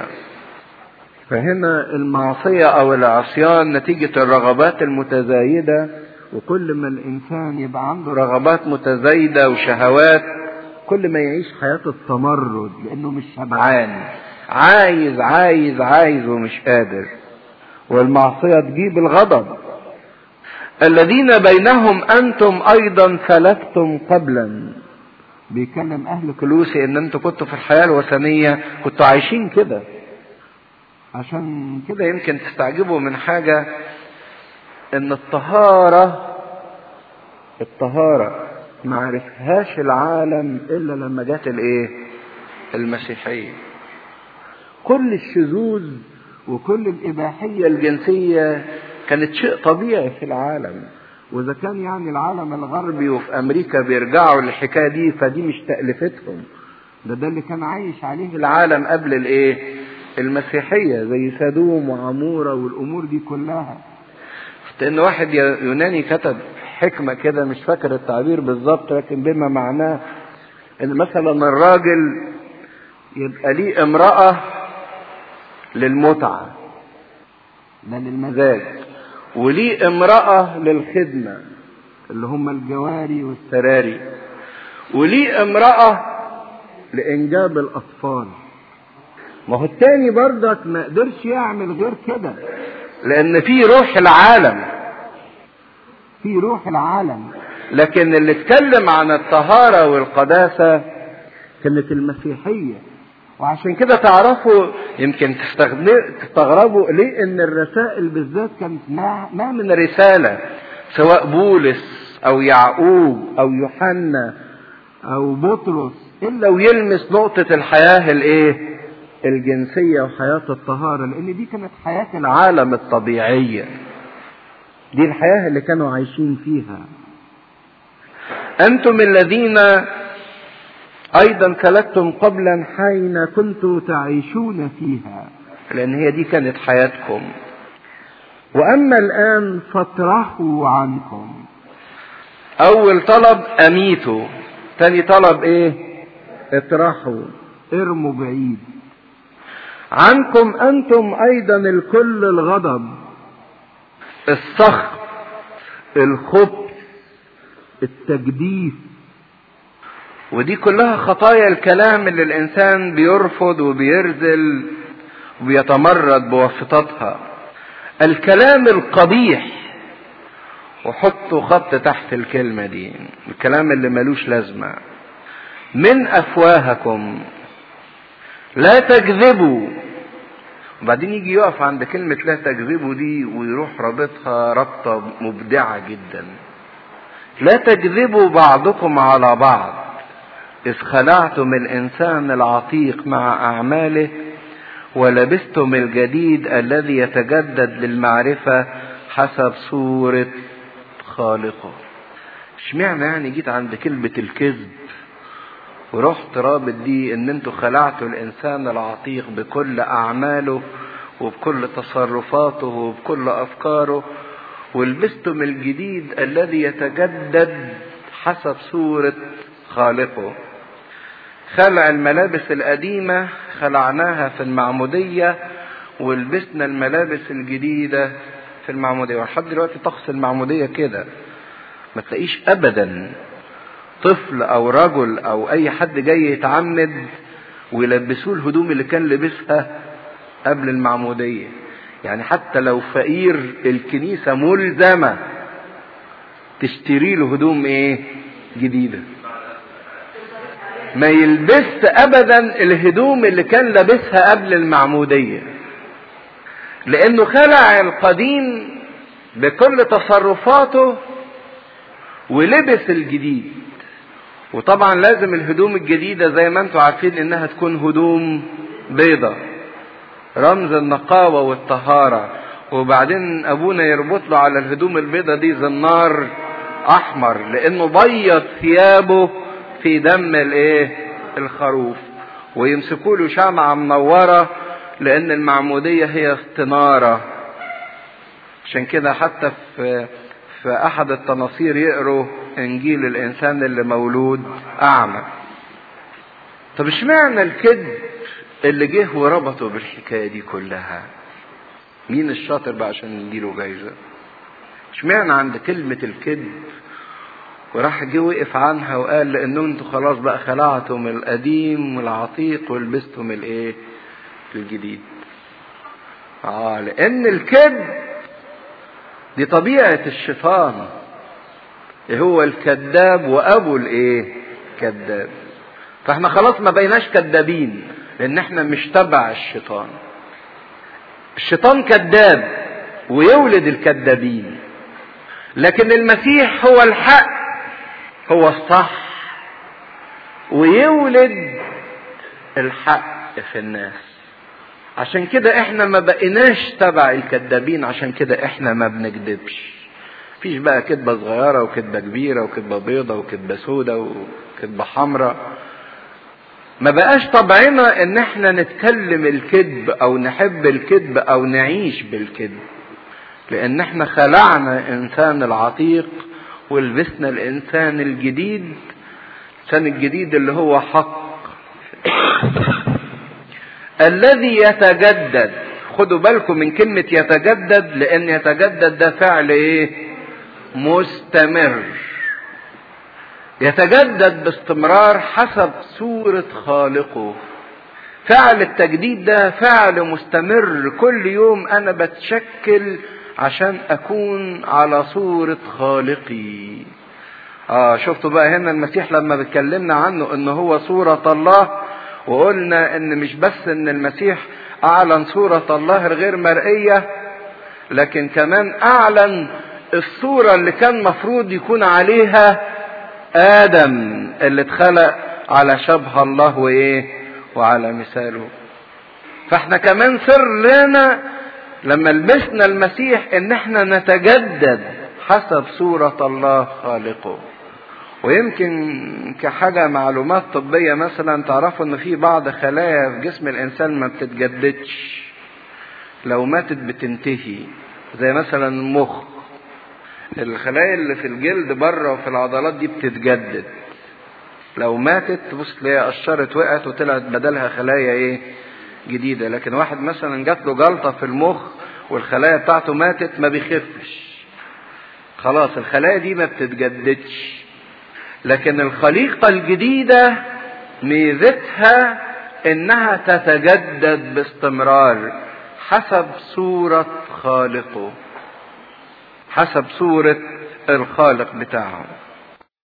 فهنا المعصية أو العصيان نتيجة الرغبات المتزايدة وكل ما الإنسان يبقى عنده رغبات متزايدة وشهوات كل ما يعيش حياة التمرد لأنه مش شبعان عايز عايز عايز ومش قادر والمعصية تجيب الغضب الذين بينهم أنتم أيضا سلكتم قبلا بيكلم أهل كلوسي إن أنتوا كنتوا في الحياة الوثنية كنتوا عايشين كده عشان كده يمكن تستعجبوا من حاجة ان الطهارة الطهارة ما عرفهاش العالم الا لما جت الايه المسيحية كل الشذوذ وكل الاباحية الجنسية كانت شيء طبيعي في العالم واذا كان يعني العالم الغربي وفي امريكا بيرجعوا للحكاية دي فدي مش تألفتهم ده ده اللي كان عايش عليه العالم قبل الايه المسيحية زي سدوم وعمورة والامور دي كلها لان واحد يوناني كتب حكمة كده مش فاكر التعبير بالظبط لكن بما معناه ان مثلا الراجل يبقى ليه امرأة للمتعة ده للمزاج وليه امرأة للخدمة اللي هم الجواري والسراري وليه امرأة لإنجاب الأطفال ما هو التاني برضك ما قدرش يعمل غير كده لان في روح العالم في روح العالم لكن اللي اتكلم عن الطهارة والقداسة كانت المسيحية وعشان كده تعرفوا يمكن تستغربوا ليه ان الرسائل بالذات كانت ما من رسالة سواء بولس او يعقوب او يوحنا او بطرس الا ويلمس نقطة الحياة الايه الجنسية وحياة الطهارة لأن دي كانت حياة العالم الطبيعية دي الحياة اللي كانوا عايشين فيها أنتم الذين أيضا سلكتم قبلا حين كنتم تعيشون فيها لأن هي دي كانت حياتكم وأما الآن فاطرحوا عنكم أول طلب أميتوا تاني طلب ايه اطرحوا ارموا بعيد عنكم انتم ايضا الكل الغضب السخط الخبث التجديف ودي كلها خطايا الكلام اللي الانسان بيرفض وبيرذل وبيتمرد بواسطتها الكلام القبيح وحطوا خط تحت الكلمة دي الكلام اللي ملوش لازمة من أفواهكم لا تكذبوا وبعدين يجي يقف عند كلمة لا تكذبوا دي ويروح رابطها ربطة مبدعة جدا لا تكذبوا بعضكم على بعض إذ خلعتم الإنسان العتيق مع أعماله ولبستم الجديد الذي يتجدد للمعرفة حسب صورة خالقه اشمعنى يعني جيت عند كلمة الكذب ورحت رابط دي ان انتوا خلعتوا الانسان العتيق بكل اعماله وبكل تصرفاته وبكل افكاره ولبستم الجديد الذي يتجدد حسب صورة خالقه خلع الملابس القديمة خلعناها في المعمودية ولبسنا الملابس الجديدة في المعمودية ولحد دلوقتي طقس المعمودية كده ما تلاقيش أبدا طفل أو رجل أو أي حد جاي يتعمد ويلبسوه الهدوم اللي كان لبسها قبل المعمودية يعني حتى لو فقير الكنيسة ملزمة تشتري له هدوم ايه جديدة ما يلبس ابدا الهدوم اللي كان لابسها قبل المعمودية لانه خلع القديم بكل تصرفاته ولبس الجديد وطبعا لازم الهدوم الجديدة زي ما انتم عارفين انها تكون هدوم بيضة رمز النقاوة والطهارة وبعدين ابونا يربط له على الهدوم البيضة دي زنار احمر لانه بيض ثيابه في دم الايه الخروف ويمسكوا له شمعة منورة لان المعمودية هي استنارة عشان كده حتى في في احد التناصير يقروا انجيل الانسان اللي مولود اعمى طب اشمعنى الكذب اللي جه وربطه بالحكايه دي كلها مين الشاطر بقى عشان يديله جايزه اشمعنى عند كلمه الكذب وراح جه وقف عنها وقال لان انتوا خلاص بقى خلعتم القديم والعتيق ولبستم الايه الجديد اه لان الكذب دي طبيعة الشيطان هو الكذاب وابو الايه كذاب فاحنا خلاص ما بقيناش كذابين لان احنا مش تبع الشيطان الشيطان كذاب ويولد الكذابين لكن المسيح هو الحق هو الصح ويولد الحق في الناس عشان كده احنا ما بقيناش تبع الكذابين عشان كده احنا ما بنكذبش فيش بقى كذبة صغيرة وكذبة كبيرة وكذبة بيضة وكذبة سودة وكذبة حمراء ما بقاش طبعنا ان احنا نتكلم الكذب او نحب الكذب او نعيش بالكذب لان احنا خلعنا انسان العتيق ولبسنا الانسان الجديد الانسان الجديد اللي هو حق الذي يتجدد خدوا بالكم من كلمة يتجدد لأن يتجدد ده فعل إيه؟ مستمر. يتجدد باستمرار حسب صورة خالقه. فعل التجديد ده فعل مستمر كل يوم أنا بتشكل عشان أكون على صورة خالقي. آه شفتوا بقى هنا المسيح لما بيتكلمنا عنه إن هو صورة الله وقلنا ان مش بس ان المسيح اعلن صورة الله الغير مرئية لكن كمان اعلن الصورة اللي كان مفروض يكون عليها ادم اللي اتخلق على شبه الله وايه وعلى مثاله فاحنا كمان سر لنا لما لبسنا المسيح ان احنا نتجدد حسب صورة الله خالقه ويمكن كحاجة معلومات طبية مثلا تعرفوا ان في بعض خلايا في جسم الانسان ما بتتجددش لو ماتت بتنتهي زي مثلا المخ الخلايا اللي في الجلد بره وفي العضلات دي بتتجدد لو ماتت تبص تلاقيها قشرت وقعت وطلعت بدلها خلايا ايه جديدة لكن واحد مثلا جات له جلطة في المخ والخلايا بتاعته ماتت ما بيخفش خلاص الخلايا دي ما بتتجددش لكن الخليقة الجديدة ميزتها انها تتجدد باستمرار حسب صورة خالقه حسب صورة الخالق بتاعه